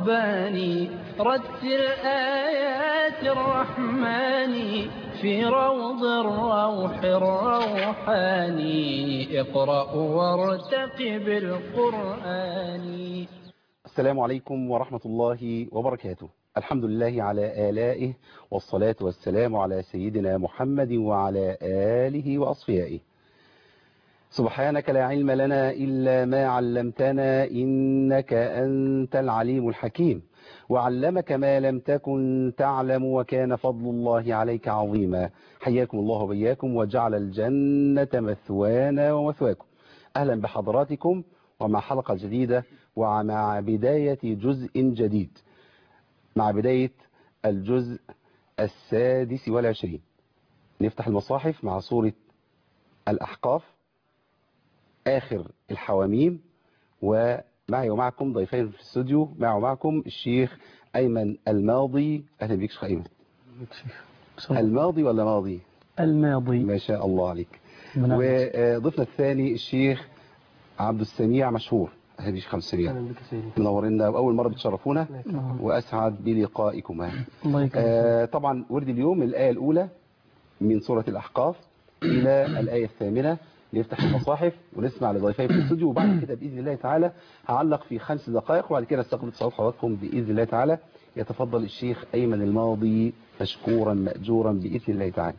رباني رتل آيات الرحمن في روض الروح الروحاني اقرأ وارتقب القرآن السلام عليكم ورحمة الله وبركاته الحمد لله على آلائه والصلاة والسلام على سيدنا محمد وعلى آله وأصفيائه سبحانك لا علم لنا إلا ما علمتنا إنك أنت العليم الحكيم وعلمك ما لم تكن تعلم وكان فضل الله عليك عظيما حياكم الله وبياكم وجعل الجنة مثوانا ومثواكم أهلا بحضراتكم ومع حلقة جديدة ومع بداية جزء جديد مع بداية الجزء السادس والعشرين نفتح المصاحف مع سورة الأحقاف آخر الحواميم ومعي ومعكم ضيفين في الاستوديو معي ومعكم الشيخ أيمن الماضي أهلا بك شيخ أيمن الماضي ولا ماضي الماضي ما شاء الله عليك من وضيفنا الثاني الشيخ عبد السميع مشهور أهلا بك شيخ عبد السميع منورنا وأول مرة بتشرفونا وأسعد بلقائكما الله يكرمك آه طبعا ورد اليوم الآية الأولى من سورة الأحقاف إلى الآية الثامنة نفتح المصاحف ونسمع لضيفي في الاستوديو وبعد كده بإذن الله تعالى هعلق في خمس دقائق وبعد كده استقبل اتصالات حضراتكم بإذن الله تعالى يتفضل الشيخ أيمن الماضي مشكورا مأجورا بإذن الله تعالى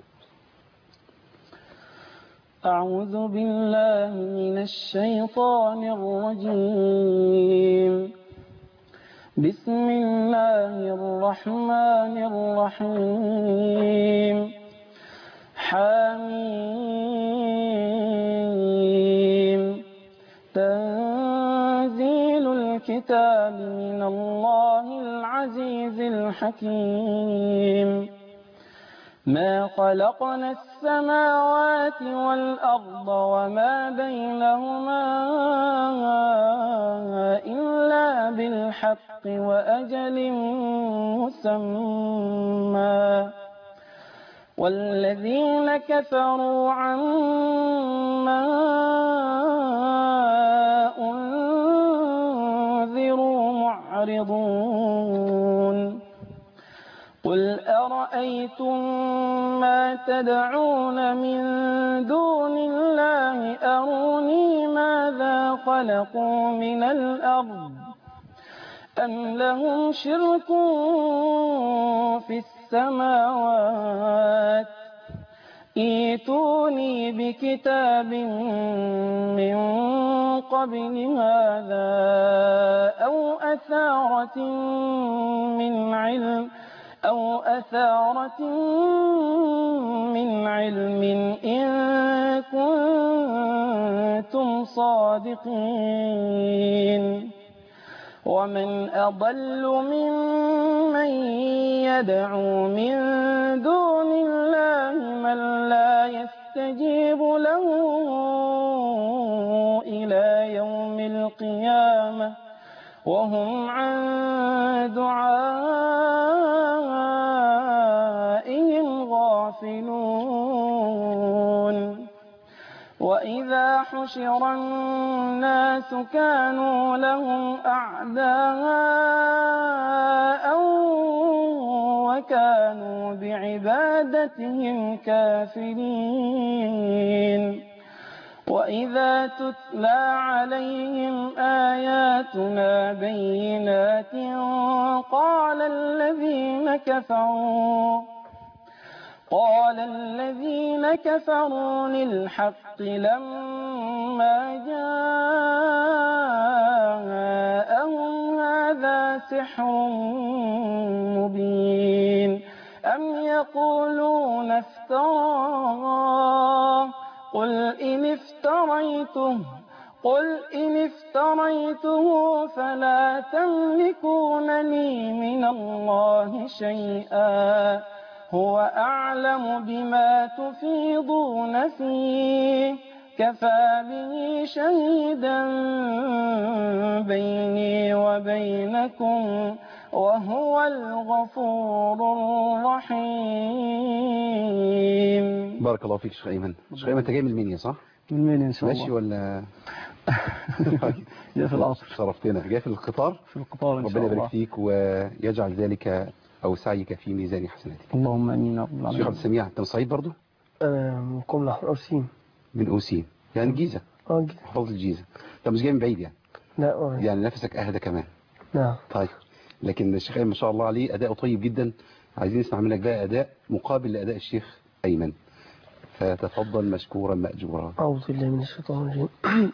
أعوذ بالله من الشيطان الرجيم بسم الله الرحمن الرحيم حميم تنزيل الكتاب من الله العزيز الحكيم ما خلقنا السماوات والأرض وما بينهما إلا بالحق وأجل مسمى والذين كفروا عما أنذروا معرضون قل أرأيتم ما تدعون من دون الله أروني ماذا خلقوا من الأرض أم لهم شرك في السماوات ايتوني بكتاب من قبل هذا أو أثارة من علم أو أثارة من علم إن كنتم صادقين ومن أضل ممن يدعو من دون الله من لا يستجيب له إلى يوم القيامة وهم عن دعائهم غافلون وإذا حشر الناس كانوا لهم أعداء وكانوا بعبادتهم كافرين وإذا تتلى عليهم آياتنا بينات قال الذين كفروا قال الذين كفروا للحق لما جاءهم هذا سحر مبين أم يقولون افتراه قل إن افتريته قل إن افتريته فلا تملكون لي من الله شيئا هو أعلم بما تفيضون فيه كفى به شهيدا بيني وبينكم وهو الغفور الرحيم بارك الله فيك شيخ ايمن شيخ ايمن انت جاي من المنيا صح من مين إن شاء ماشي الله ولا جاء في القطر شرفتنا جاي في القطار في القطار إن شاء ربنا الله يبارك فيك ويجعل ذلك أو سعيك في ميزان حسناتك اللهم امين يا رب شيخ عبد العالمين السميع أنت من صعيد برضه آم، قملة أرسيم من أوسيم يعني الجيزة اه جي- محافظة الجيزة أنت مش جاي من بعيد يعني لا آه، يعني نفسك أهدى كمان نعم طيب لكن الشيخ أيمن ما شاء الله عليه أداؤه طيب جدا عايزين نسمع منك بقى أداء مقابل لأداء الشيخ أيمن فتفضل مشكورا مأجورا أعوذ بالله من الشيطان الرجيم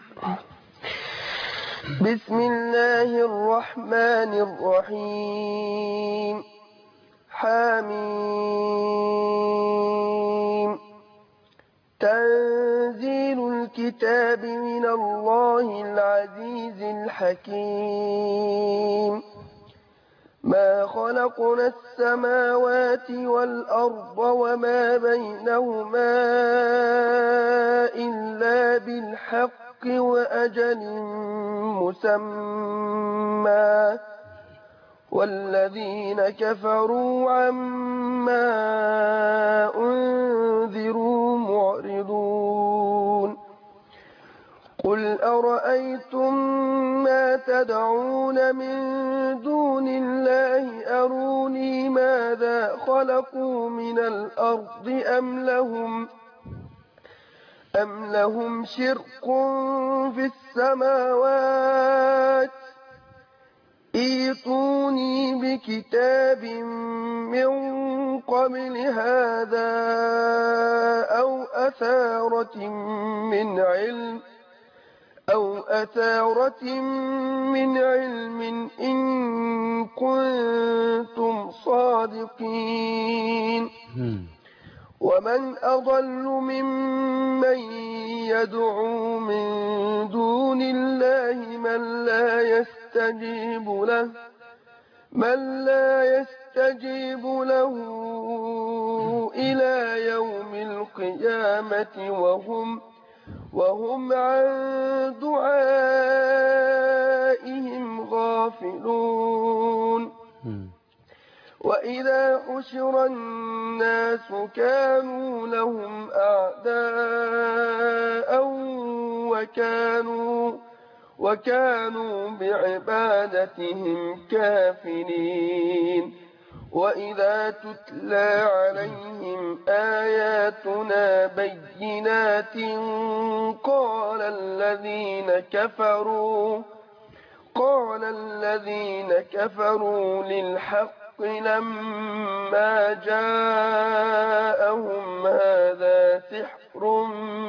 بسم الله الرحمن الرحيم حميم تنزيل الكتاب من الله العزيز الحكيم ما خلقنا السماوات والأرض وما بينهما إلا بالحق وأجل مسمى والذين كفروا عما أنذروا معرضون قل أرأيتم ما تدعون من دون الله أروني ماذا خلقوا من الأرض أم لهم أم لهم شرك في السماوات ايطوني بكتاب من قبل هذا أو أثارة من علم أو أثارة من علم إن كنتم صادقين ومن أضل ممن يدعو من دون الله من لا يستجيب له من لا يستجيب له إلى يوم القيامة وهم وهم عن دعائهم غافلون وإذا حشر الناس كانوا لهم أعداء وكانوا وكانوا بعبادتهم كافرين وإذا تتلى عليهم آياتنا بينات قال الذين كفروا قال الذين كفروا للحق لما جاءهم هذا سحر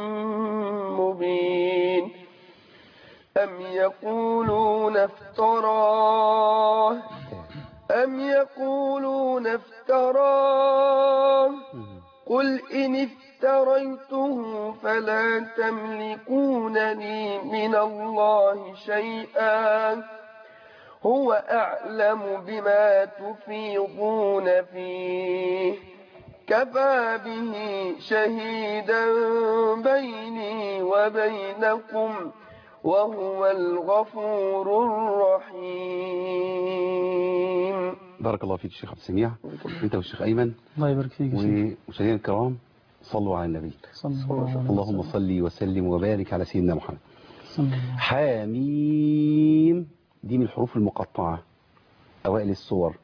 مبين أم يقولون افتراه أم يقولون افتراه قل إن افتريته فلا تملكون لي من الله شيئا هو أعلم بما تفيضون فيه كفى به شهيدا بيني وبينكم وهو الغفور الرحيم بارك الله فيك الشيخ عبد السميع أنت والشيخ أيمن الله يبارك فيك يا شيخ. ومشاهدينا الكرام صلوا على النبي صلى الله عليه وسلم. اللهم صل وسلم وبارك على سيدنا محمد صلى الله عليه وسلم. حاميم دي من الحروف المقطعة أوائل الصور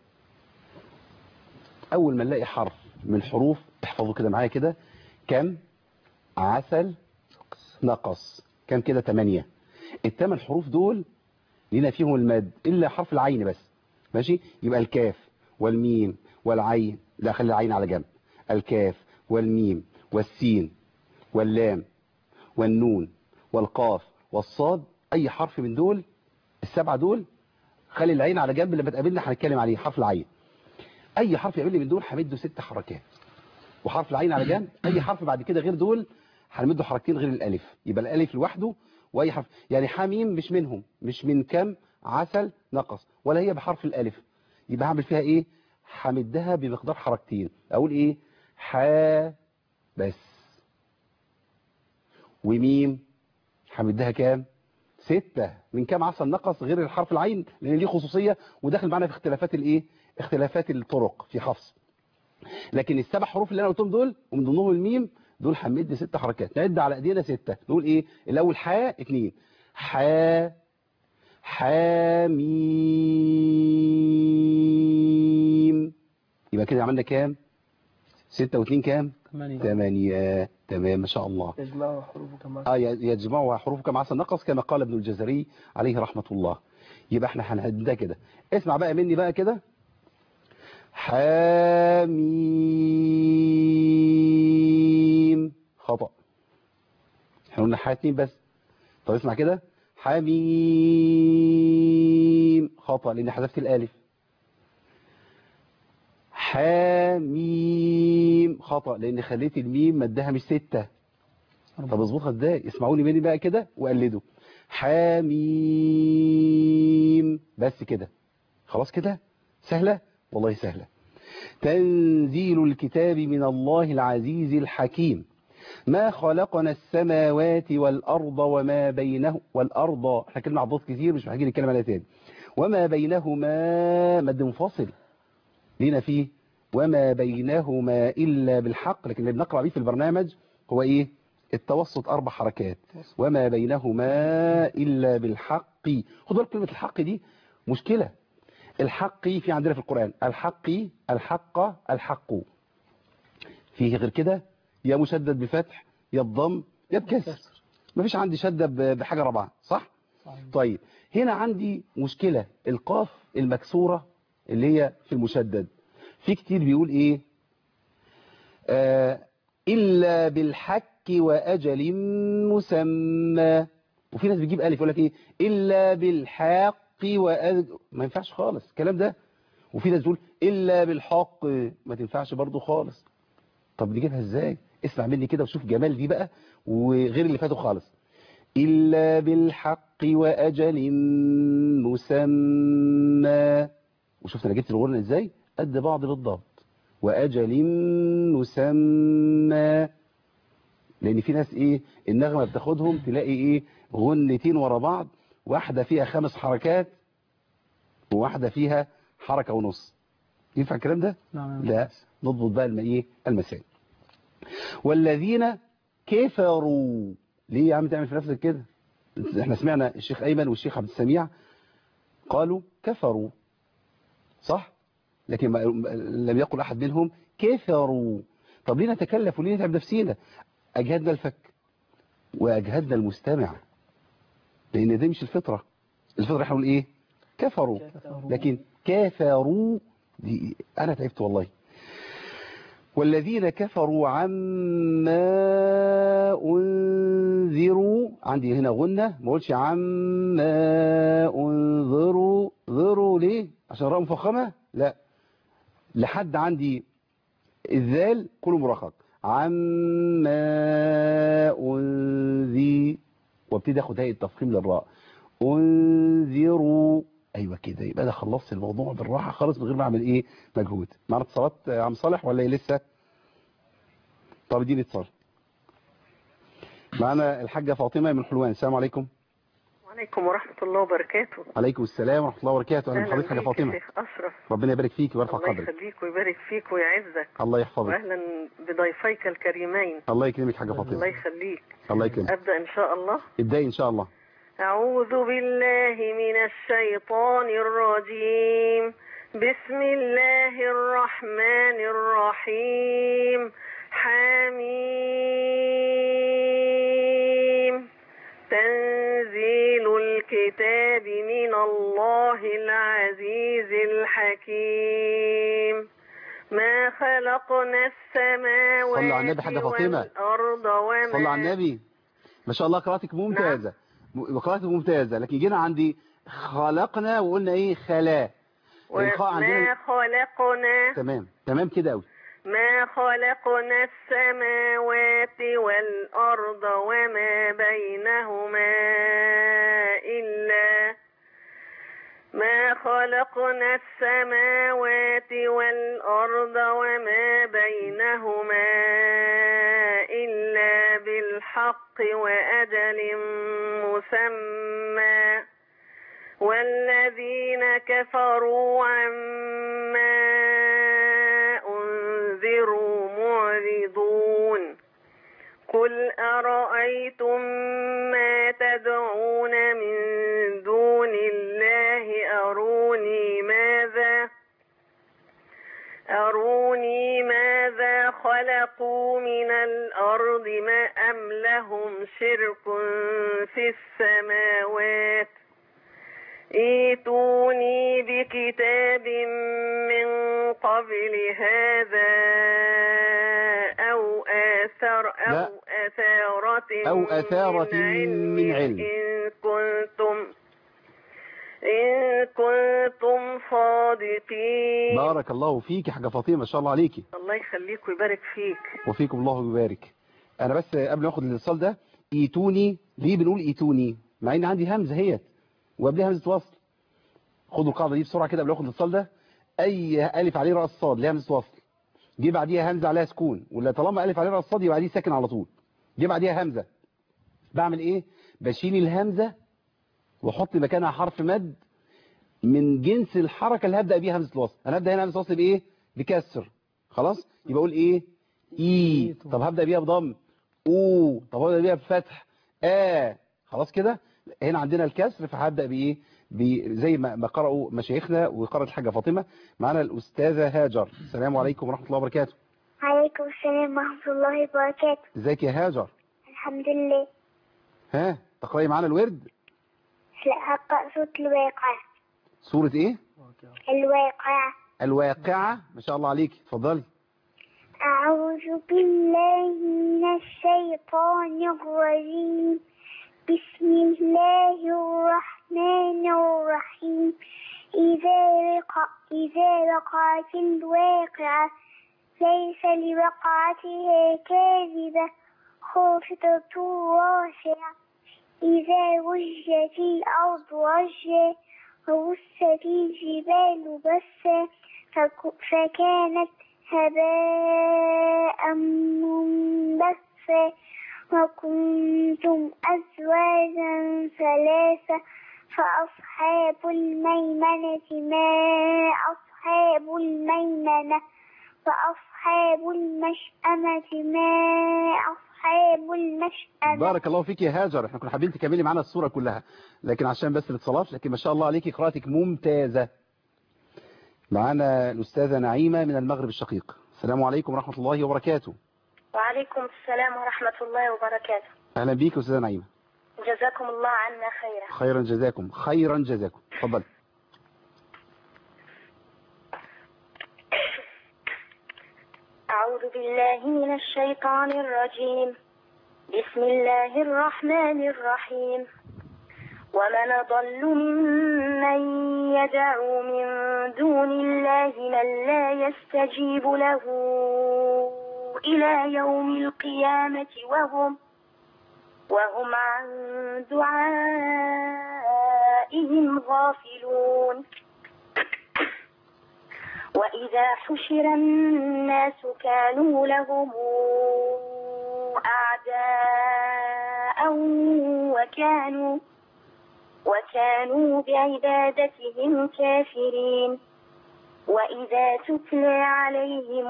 أول ما نلاقي حرف من الحروف احفظوا كده معايا كده كم عسل نقص كم كده تمانية الثمان حروف دول لنا فيهم المد إلا حرف العين بس ماشي يبقى الكاف والميم والعين لا خلي العين على جنب الكاف والميم والسين واللام والنون والقاف والصاد أي حرف من دول السبعة دول خلي العين على جنب لما تقابلنا هنتكلم عليه حرف العين أي حرف يقابلني من دول همده ست حركات وحرف العين على جنب أي حرف بعد كده غير دول هنمده حركتين غير الألف يبقى الألف لوحده وأي حرف يعني حميم مش منهم مش من كم عسل نقص ولا هي بحرف الألف يبقى هعمل فيها إيه همدها بمقدار حركتين أقول إيه حا بس وميم همدها كام ستة من كام عسل نقص غير الحرف العين لأن ليه خصوصية وداخل معنا في اختلافات الإيه اختلافات الطرق في حفص لكن السبع حروف اللي انا قلتهم دول ومن ضمنهم الميم دول هنمد ست حركات نعد على ايدينا ستة نقول ايه الاول حاء اتنين حا حاميم يبقى كده عملنا كام ستة واثنين كام ثمانية ثمانية تمام ما شاء الله يجمع حروف كما آه يجمعها حروف كما عسى النقص كما قال ابن الجزري عليه رحمة الله يبقى احنا هنهدى كده اسمع بقى مني بقى كده حاميم خطأ احنا قلنا حاتين بس طب اسمع كده حميم خطأ لان حذفت الالف حميم خطأ لان خليت الميم مدها مش ستة طب اظبطها ازاي اسمعوني مني بقى كده وقلدوا حميم بس كده خلاص كده سهلة والله سهلة تنزيل الكتاب من الله العزيز الحكيم ما خلقنا السماوات والأرض وما بينه والأرض احنا كلمة عضات كتير مش محتاجين نتكلم عليها تاني وما بينهما مد منفصل لينا فيه وما بينهما إلا بالحق لكن اللي بنقرأ بيه في البرنامج هو إيه التوسط أربع حركات وما بينهما إلا بالحق خدوا بالك كلمة الحق دي مشكلة الحق في عندنا في القرآن الحق الحق الحق فيه غير كده يا مشدد بفتح يا الضم يا بكسر مفيش عندي شدة ب- بحاجة رابعة صح صحيح. طيب هنا عندي مشكلة القاف المكسورة اللي هي في المشدد في كتير بيقول ايه آه إلا بالحق وأجل مسمى وفي ناس بتجيب ألف يقول لك ايه إلا بالحق وأجل ما ينفعش خالص الكلام ده وفي ناس تقول إلا بالحق ما تنفعش برضو خالص طب نجيبها ازاي اسمع مني كده وشوف جمال دي بقى وغير اللي فاتوا خالص إلا بالحق وأجل مسمى وشفت أنا جبت الغنى ازاي قد بعض بالضبط وأجل مسمى لأن في ناس إيه النغمة بتاخدهم تلاقي إيه غنتين ورا بعض واحدة فيها خمس حركات وواحدة فيها حركة ونص ينفع الكلام ده؟ نعم لا نضبط بقى الم- ايه المسائل والذين كفروا ليه يا عم تعمل في نفسك كده احنا سمعنا الشيخ ايمن والشيخ عبد السميع قالوا كفروا صح لكن ما لم يقل احد منهم كفروا طب ليه نتكلف وليه نتعب نفسينا اجهدنا الفك واجهدنا المستمع لان دي مش الفطره الفطره احنا نقول ايه كفروا لكن كفروا دي انا تعبت والله والذين كفروا عما انذروا عندي هنا غنة ما اقولش عما انذروا ذروا ليه عشان راء مفخمة لا لحد عندي الذال كله مرخص عما انذي وابتدي اخد هيئه تفخيم للراء انذروا ايوه كده يبقى انا خلصت الموضوع بالراحه خالص من غير ما اعمل ايه مجهود معنا اتصالات يا عم صالح ولا ايه لسه طب اديني اتصال معنا الحاجه فاطمه من حلوان السلام عليكم وعليكم ورحمة الله وبركاته عليكم السلام ورحمه الله وبركاته اهلا أهلا بحضرتك حاجه بيك يا فاطمه شيخ أشرف ربنا يبارك فيك ويرفع الله قدرك يخليك ويبارك فيك ويعزك الله يحفظك وأهلا بضيفيك الكريمين الله يكرمك حاجه الله فاطمه يخليك الله يكرمك أبدأ إن شاء الله ابداي ان شاء الله أعوذ بالله من الشيطان الرجيم بسم الله الرحمن الرحيم حميم تنزيل الكتاب من الله العزيز الحكيم ما خلقنا السماوات صلوا على النبي حاجة فاطمة. والأرض وما صلى على النبي ما شاء الله قراءتك ممتازة م- قراءتك ممتازة لكن جينا عندي خلقنا وقلنا ايه خلا الإلقاء وما عندنا خلقنا تمام تمام كده قوي ما خلقنا السماوات والأرض وما بينهما إلا ما خلقنا السماوات والأرض وما بينهما إلا بالحق وأجل مسمى والذين كفروا عما أنذروا معرضون قل قل أرأيتم ما تدعون من دون الله أروني ماذا أروني ماذا خلقوا من الأرض ما أم لهم شرك في السماوات ايتوني بكتاب من قبل هذا أو آثر لا. أو أثارة أو أثارة من علم. إن كنتم إن كنتم صادقين بارك الله فيك يا حاجة فاطمة ما شاء الله عليكي الله يخليك ويبارك فيك وفيكم الله ويبارك انا بس قبل ما اخد الاتصال ده ايتوني ليه بنقول ايتوني مع ان عندي همزه اهيت وقبلها همزه وصل خدوا القاعده دي بسرعه كده قبل ما اخد الاتصال ده اي الف عليه راس صاد ليه همزه وصل جه بعديها همزه عليها سكون ولا طالما الف عليه راس صاد يبقى بعديه ساكن على طول جه بعديها همزه بعمل ايه بشيل الهمزه واحط مكانها حرف مد من جنس الحركه اللي هبدا بيها همزه الوصل انا هبدا هنا همزه وصل بايه بكسر خلاص يبقى اقول ايه اي طب هبدا بيها بضم او طب هبدا بيها بفتح ا خلاص كده هنا عندنا الكسر فهبدا بايه ب- زي ما ما قرأوا مشايخنا وقرأت الحاجة فاطمة معنا الأستاذة هاجر السلام عليكم ورحمة الله وبركاته عليكم السلام ورحمة الله وبركاته ازيك يا هاجر الحمد لله ها تقرأي معنا الورد لا هقرأ سورة الواقعة سورة ايه الواقعة الواقعة ما شاء الله عليك اتفضلي أعوذ بالله من الشيطان الرجيم بسم الله الرحمن الرحيم إذا وقع إذا وقعت الواقعة ليس لوقعتها كاذبة خافضة رافعة إذا رجت الأرض رجا وبست الجبال بسا فك- فكانت هباء منبثا وكنتم أزواجا ثلاثة فأصحاب الميمنة ما أصحاب الميمنة وأصحاب المشأمة ما أصحاب المشأمة بارك الله فيك يا هاجر احنا كنا حابين تكملي معانا الصورة كلها لكن عشان بس الاتصالات لكن ما شاء الله عليكي قراءتك ممتازة معانا الأستاذة نعيمة من المغرب الشقيق السلام عليكم ورحمة الله وبركاته وعليكم السلام ورحمة الله وبركاته أهلا بيك يا أستاذة نعيمة جزاكم الله عنا خيرا خيرا جزاكم خيرا جزاكم اتفضل أعوذ بالله من الشيطان الرجيم بسم الله الرحمن الرحيم ومن ضل ممن يدعو من دون الله من لا يستجيب له إلى يوم القيامة وهم وهم عن دعائهم غافلون وإذا حشر الناس كانوا لهم أعداء وكانوا وكانوا بعبادتهم كافرين وإذا تتلى عليهم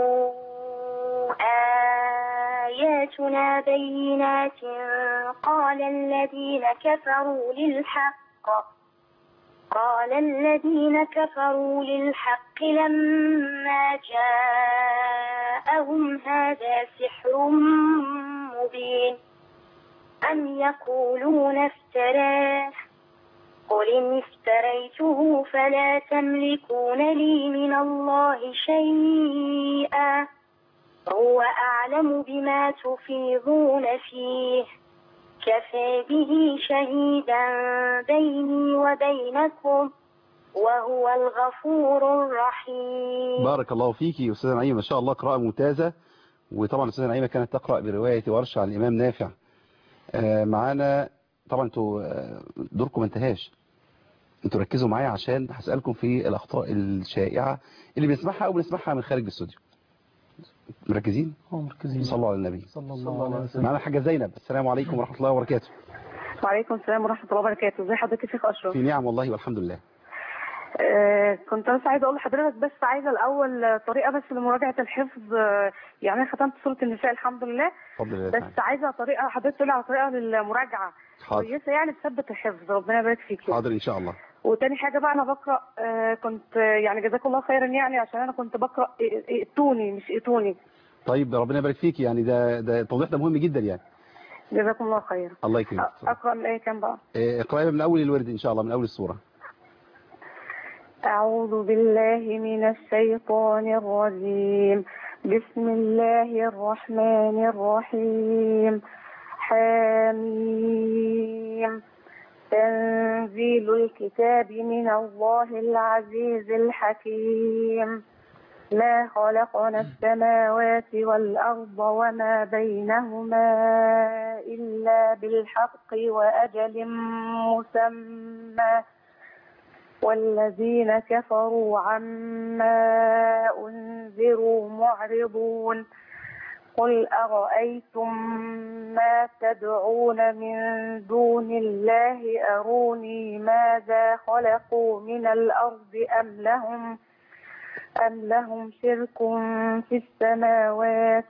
آياتنا بينات قال الذين كفروا للحق قال الذين كفروا للحق لما جاءهم هذا سحر مبين أم يقولون افتراه قل إن افتريته فلا تملكون لي من الله شيئا هو أعلم بما تفيضون فيه كفى به شهيدا بيني وبينكم وهو الغفور الرحيم بارك الله فيك يا أستاذة نعيمة ما شاء الله قراءة ممتازة وطبعا الأستاذة نعيمة كانت تقرأ برواية ورش عن الإمام نافع آه، معانا طبعا انتوا آه، دوركم ما انتهاش انتوا ركزوا معايا عشان هسألكم في الأخطاء الشائعة اللي بنسمعها أو بنسمعها من خارج الاستوديو مركزين هو مركزين صلوا على النبي صلى الله عليه وسلم معانا الحاجة زينب السلام عليكم ورحمة الله وبركاته وعليكم السلام ورحمة الله وبركاته ازي حضرتك يا شيخ أشرف في نعم والله والحمد لله آه، كنت بس عايزه اقول لحضرتك بس عايزه الاول آه، طريقه بس لمراجعه الحفظ آه، يعني انا ختمت سوره النساء الحمد لله اتفضل يا بس تعالى. عايزه طريقه حضرتك تقولي على طريقه للمراجعه حاضر كويسه يعني تثبت الحفظ ربنا يبارك فيك يعني. حاضر ان شاء الله وتاني حاجه بقى انا بقرا آه، كنت آه، يعني جزاك الله خيرا يعني عشان انا كنت بقرا إ- ائتوني مش ائتوني طيب ربنا يبارك فيك يعني ده ده التوضيح ده مهم جدا يعني جزاكم الله خيرا الله يكرمك أ- اقرا من ايه كام بقى آه، اقرأي من اول الورد ان شاء الله من اول السوره أعوذ بالله من الشيطان الرجيم بسم الله الرحمن الرحيم حميم تنزيل الكتاب من الله العزيز الحكيم ما خلقنا السماوات والأرض وما بينهما إلا بالحق وأجل مسمى والذين كفروا عما أنذروا معرضون قل أرأيتم ما تدعون من دون الله أروني ماذا خلقوا من الأرض أم لهم أم لهم شرك في السماوات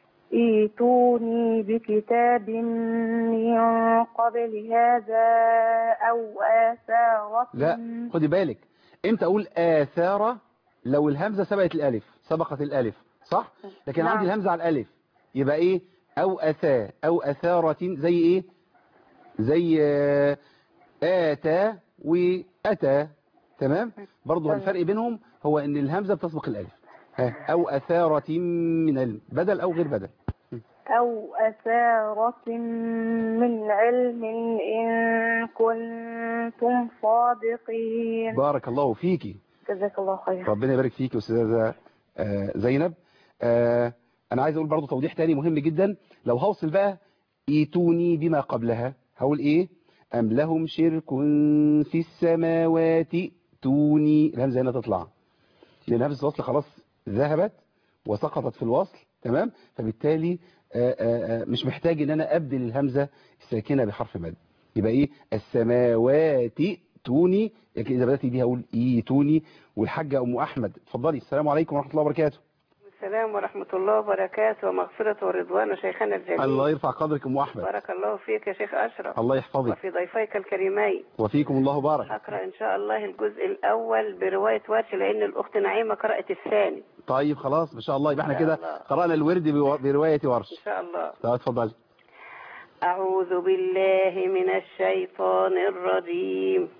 ايتوني بكتاب من قبل هذا أو آثارة لا خدي بالك امتى اقول آثار لو الهمزة سبقت الالف سبقت الالف صح لكن نعم. عندي الهمزة على الالف يبقى ايه او اثا او اثارة زي ايه زي آه، اتى واتى تمام برضو تمام. الفرق بينهم هو ان الهمزة بتسبق الالف ها، او اثارة من علم بدل او غير بدل أو أثارة من علم إن كنتم صادقين بارك الله فيكي جزاك الله خير ربنا يبارك فيك يا استاذه آه، زينب آه، انا عايز اقول برضو توضيح تاني مهم جدا لو هوصل بقى ايتوني بما قبلها هقول ايه ام لهم شرك في السماوات توني الهمزه هنا تطلع لان همزه الوصل خلاص ذهبت وسقطت في الوصل تمام فبالتالي آه، آه، آه، مش محتاج ان انا ابدل الهمزه الساكنه بحرف مد يبقى ايه السماوات توني لكن اذا بدات بيها اقول ايتوني والحاجه ام احمد اتفضلي السلام عليكم ورحمه الله وبركاته السلام ورحمة الله وبركاته ومغفرة ورضوان شيخنا الجليل الله يرفع قدرك ام احمد بارك الله فيك يا شيخ أشرف الله يحفظك وفي ضيفيك الكريمين وفيكم الله بارك أقرأ إن شاء الله الجزء الأول برواية ورش لأن الأخت نعيمة قرأت الثاني طيب خلاص ما شاء الله يبقى احنا إن شاء كده الله. قرانا الورد برو- بروايه إن ورش شاء الله طيب اتفضلي أعوذ بالله من الشيطان الرجيم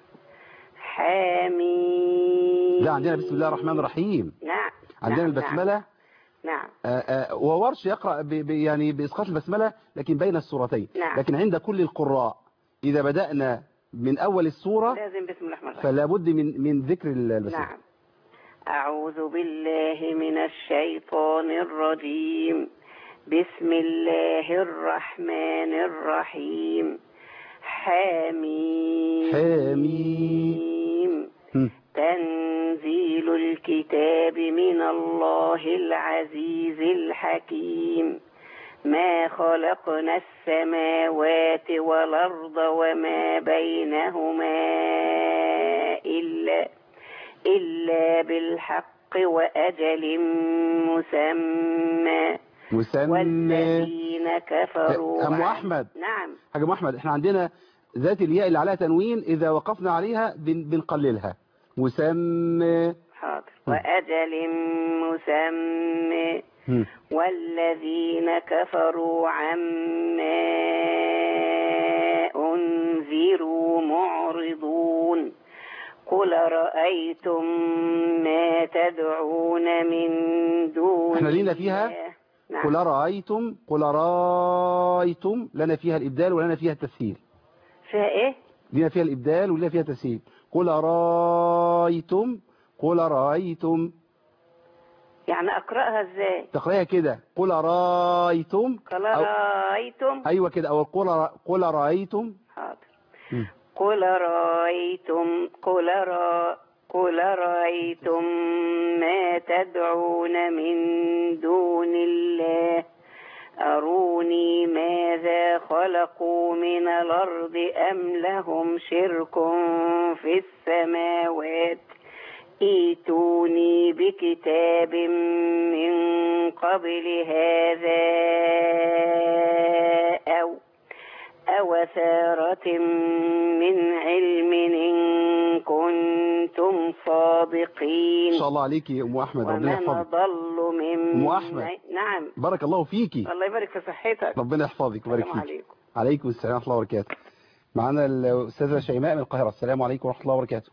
حميم ده عندنا بسم الله الرحمن الرحيم نعم عندنا نعم، البسمله نعم آه، آه، وورش يقرأ ب- ب- يعني بإسقاط البسملة لكن بين السورتين نعم. لكن عند كل القراء إذا بدأنا من أول السورة لازم بسم الله الرحمن الرحيم فلا بد من من ذكر البسملة نعم أعوذ بالله من الشيطان الرجيم بسم الله الرحمن الرحيم حميم حميم. هم. تنزيل الكتاب من الله العزيز الحكيم ما خلقنا السماوات والأرض وما بينهما إلا إلا بالحق وأجل مسمى مسمى والذين كفروا أم عن- أحمد. نعم حاجة أم أحمد احنا عندنا ذات الياء اللي عليها تنوين إذا وقفنا عليها بن- بنقللها مسمى حاضر وأجل مسمى هم. والذين كفروا عما أنذروا معرضون قل رأيتم ما تدعون من دون إحنا لينا فيها؟ الله. نعم. قل رأيتم قل رأيتم لنا فيها الإبدال ولنا فيها التسهيل فيها ايه لنا فيها الإبدال ولنا فيها التسهيل قل رأيتم قل رأيتم يعني أقرأها ازاي تقرأيها كده قل رأيتم قل أو رأيتم أيوة كده أو قل رأ- قل رأيتم حاضر مم. قل رأيتم قل رأ قل رأيتم ما تدعون من دون الله أروني ماذا خلقوا من الأرض أم لهم شرك في السماوات ائتوني بكتاب من قبل هذا أو أو أثارة من علم إن كنتم صادقين ان شاء الله عليكي يا ام احمد ربنا ومن يحفظك أضل ممن أم أحمد. نعم بارك الله فيكي الله يبارك في صحتك ربنا يحفظك ويبارك السلام فيك عليكم عليكم السلام ورحمه الله وبركاته معانا الاستاذه شيماء من القاهره السلام عليكم ورحمه الله وبركاته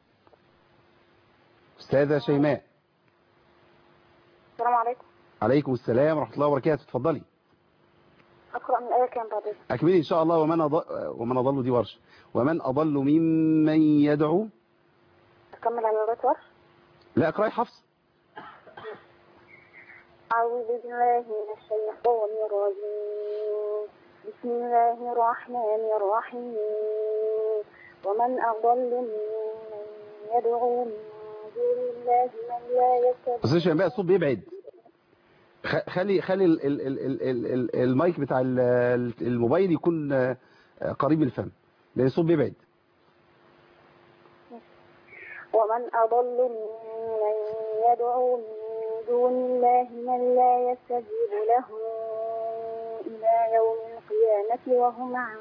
استاذه شيماء السلام عليكم عليكم السلام ورحمه الله وبركاته اتفضلي أقرأ من الآية كام بعد إذنك؟ اكملي ان شاء الله ومن أضل ومن اضل دي ورش ومن اضل ممن يدعو أكمل على لغة ورش لا اقراي حفص أعوذ بالله من الشيطان الرجيم بسم الله الرحمن الرحيم ومن أضل ممن يدعو من دون الله من لا يستجيب استاذه شيماء الصوت بيبعد خ- خلي خلي ال ال ال ال ال ال المايك بتاع ال- ال- الموبايل يكون آه، قريب من الفم لان الصوت بيبعد ومن أضل ممن يدعو من دون الله من لا يستجيب له إلى يوم القيامة وهم عن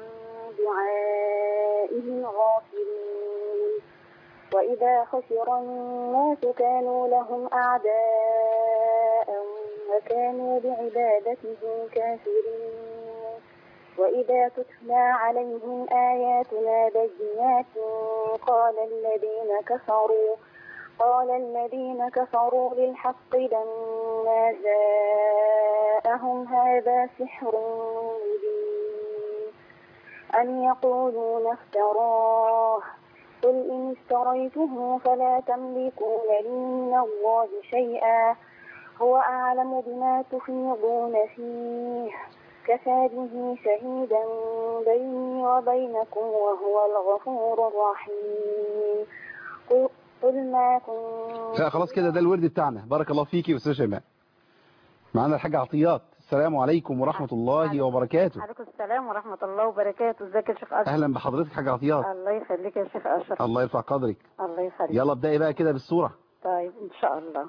دعائهم غافلون وإذا خسر الناس كانوا لهم أعداء وكانوا بعبادتهم كافرين وإذا تتلى عليهم آياتنا بينات قال الذين كفروا قال الذين كفروا للحق لما جاءهم هذا سحر مبين أن يقولون افتراه قل إن افتريته فلا تملكون لي من الله شيئا هو أعلم بما تفيضون فيه كفى به شهيدا بيني وبينكم وهو الغفور الرحيم قل, قل ما كنت لا خلاص كده ده الورد بتاعنا بارك الله فيكي استاذه شيماء معانا الحاج عطيات السلام عليكم ورحمه الله وبركاته عليكم السلام ورحمة الله وبركاته ازيك يا شيخ أشرف اهلا بحضرتك حاج عطيات الله يخليك يا شيخ أشرف الله يرفع قدرك الله يخليك يلا ابدأي بقى كده بالصورة طيب إن شاء الله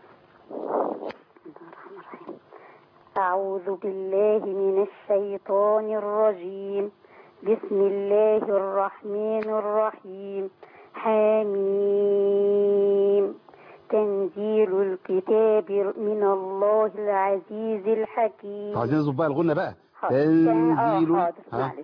أعوذ بالله من الشيطان الرجيم بسم الله الرحمن الرحيم حميم تنزيل الكتاب من الله العزيز الحكيم عايزين نظبط بقى الغنى بقى حاضر. تنزيل آه، حاضر ها معلش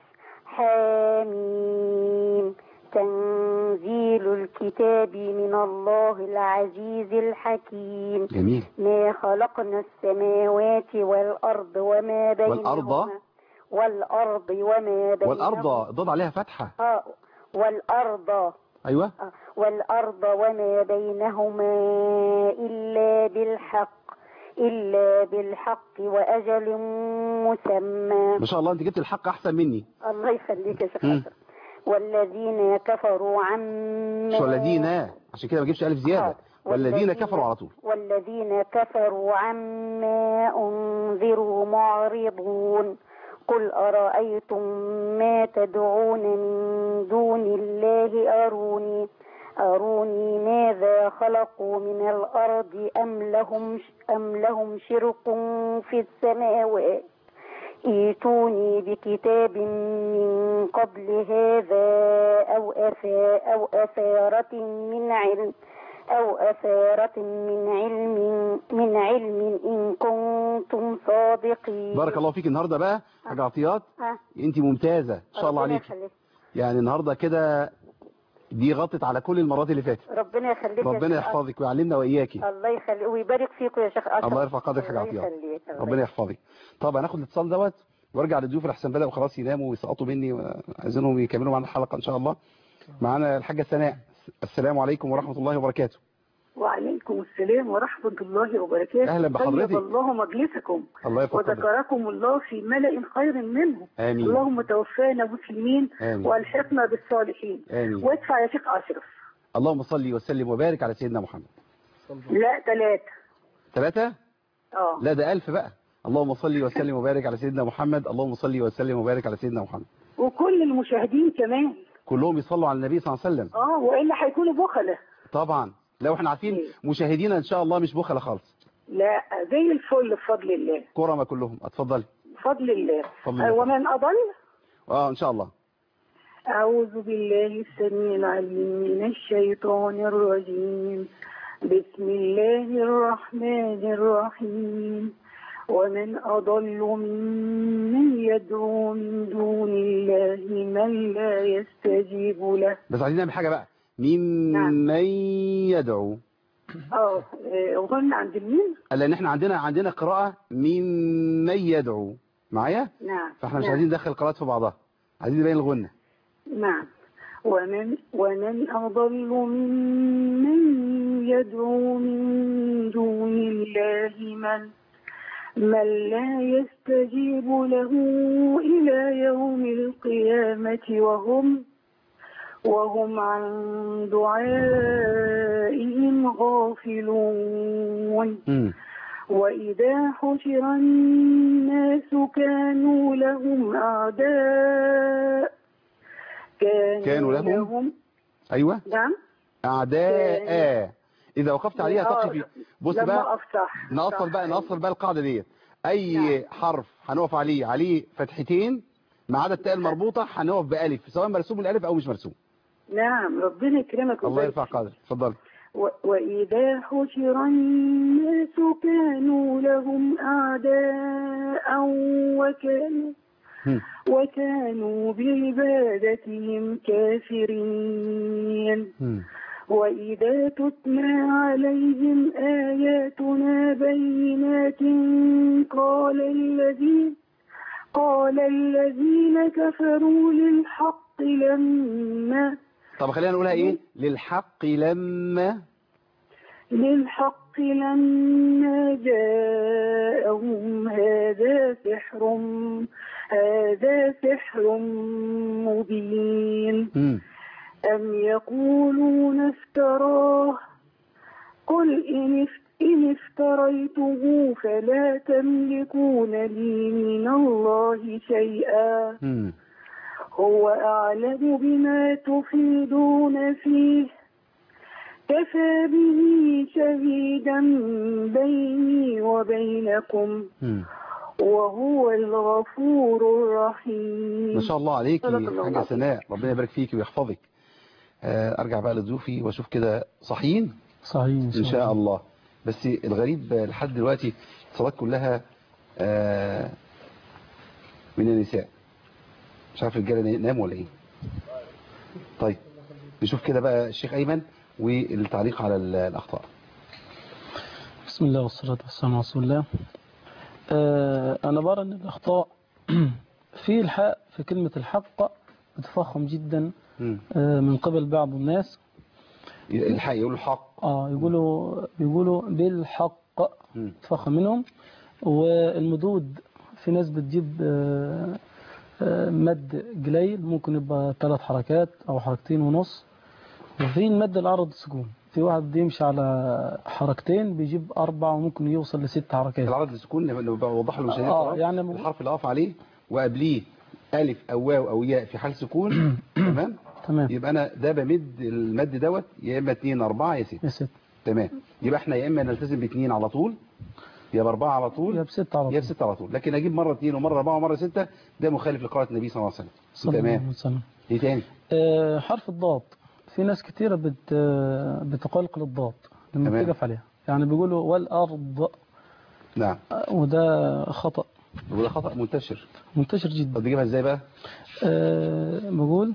حميم تنزيل الكتاب من الله العزيز الحكيم جميل ما خلقنا السماوات والأرض وما بينهما والأرض؟ والأرض وما بينهما والأرض ضاد عليها فتحة آه والأرض أيوة آه، والأرض وما بينهما إلا بالحق إلا بالحق وأجل مسمى ما شاء الله أنت جبت الحق أحسن مني الله يخليك يا شيخ مم. أشرف والذين كفروا عما مش والذين عشان كده ما جبتش ألف زيادة حاضر. والذين كفروا على طول والذين كفروا عما أنذروا معرضون قل أرأيتم ما تدعون من دون الله أروني أروني ماذا خلقوا من الأرض أم لهم أم لهم شرك في السماوات ائتوني بكتاب من قبل هذا أو أثا أو أثارة من علم أو أثارة من علم من علم إن كنتم صادقين بارك الله فيك النهاردة بقى حاجة عطيات ها. أنت ممتازة إن شاء الله ربنا عليك يخليك يعني النهاردة كده دي غطت على كل المرات اللي فاتت ربنا يخليك يا ربنا شيخ يحفظك ويعلمنا وإياكي الله يخليك ويبارك فيكم يا شيخ أشرف الله يرفع قدرك يا حاج الله عطيات يخليك الله ربنا يحفظك طب هناخد الاتصال دوت وارجع للضيوف الاحسن بدأوا خلاص يناموا ويسقطوا مني عايزينهم يكملوا معانا الحلقة ان شاء الله معانا الحاجة سناء السلام عليكم ورحمة الله وبركاته وعليكم السلام ورحمة الله وبركاته أهلا بحضرتك. طيب الله مجلسكم الله يرفع قدرك وذكركم الله في ملأ خير منه آمين اللهم توفانا مسلمين آمين. والحقنا بالصالحين آمين وادفع يا شيخ أشرف اللهم صل وسلم وبارك على سيدنا محمد لا ثلاثة ثلاثة اه لا ده ألف بقى اللهم صل وسلم وبارك على سيدنا محمد اللهم صل وسلم وبارك على سيدنا محمد وكل المشاهدين كمان كلهم يصلوا على النبي صلى الله عليه وسلم اه والا هيكونوا بخلة طبعا لو احنا عارفين مشاهدينا ان شاء الله مش بخلة خالص لا زي الفل بفضل الله كرمة كلهم اتفضلي بفضل الله بفضل آه، الله. ومن أضل اه ان شاء الله أعوذ بالله السميع العليم من الشيطان الرجيم بسم الله الرحمن الرحيم ومن أضل ممن يدعو من دون الله من لا يستجيب له بس عايزين نعمل حاجة بقى ممن يدعو اه آه، غنى عند المين لان احنا عندنا عندنا قراءة ممن يدعو معايا نعم فاحنا مش نعم. عايزين ندخل القراءات في بعضها عايزين نبين الغنة نعم ومن ومن أضل ممن يدعو من دون الله من من لا يستجيب له إلى يوم القيامة وهم وهم عن دعائهم غافلون مم. وإذا حشر الناس كانوا لهم أعداء كانوا, كانوا لهم؟ ايوه نعم اعداء اذا وقفت عليها آه، تقفي بص لما بقى أقف صح نوصل صح. بقى نوصل بقى القاعدة ديت اي حرف هنقف عليه عليه فتحتين ما عدا التاء المربوطة هنقف بألف سواء مرسوم الألف أو مش مرسوم نعم ربنا يكرمك الله ويبارك يرفع قدرك اتفضل و- وإذا حشر الناس كانوا لهم أعداء وكانوا هم. وكانوا بعبادتهم كافرين هم. وإذا تتلى عليهم آياتنا بينات قال الذين قال الذين كفروا للحق لما طب خلينا نقولها ايه للحق لما للحق لما جاءهم هذا سحر هذا سحر مبين هم. أم يقولون افتراه قل إن اف- إن افتريته فلا تملكون لي من الله شيئا هم. هو أعلم بما تفيدون فيه كفى به شهيدا بيني وبينكم هم. وهو الغفور الرحيم ما شاء الله عليك صدق الله حاجة العظيم. سناء ربنا يبارك فيك ويحفظك آه، ارجع بقى لضيوفي واشوف كده صحيين صحيح ان شاء الله بس الغريب لحد دلوقتي اتصالات كلها آه، من النساء مش عارف الرجاله ناموا ولا ايه طيب نشوف كده بقى الشيخ ايمن والتعليق على ال- الاخطاء بسم الله والصلاة والسلام على رسول الله آه، أنا برى أن الأخطاء في الحق في كلمة الحق بتفخم جدا مم. آه، من قبل بعض الناس الحق يقولوا الحق اه يقولوا بيقولوا بالحق مم. تفخم منهم والمدود في ناس بتجيب آه، آه، مد قليل ممكن يبقى ثلاث حركات او حركتين ونص وفي المد العرض السكون في واحد بيمشي على حركتين بيجيب اربع وممكن يوصل لست حركات العرض السكون لما بوضح للمشاهدين آه، الكرام، يعني- الحرف اللي اقف عليه وقبليه الف او واو او ياء في حال سكون تمام تمام يبقى انا ده بمد المد دوت يا اما 2 4 يا 6 يا ست تمام يبقى احنا يا اما نلتزم باثنين على طول يا باربعه على طول يا بست على يا طول بستة على طول لكن اجيب مره اثنين ومره اربعه ومره سته ده مخالف لقراءه النبي صلى الله عليه وسلم صلى الله عليه تمام وسلم ايه تاني آه، حرف الضاد في ناس كتيرة بت آه، بتقلقل الضاد لما تمام. بتقف عليها يعني بيقولوا والأرض نعم آه، وده خطأ وده خطا منتشر منتشر جدا طب تجيبها ازاي بقى آه، بقول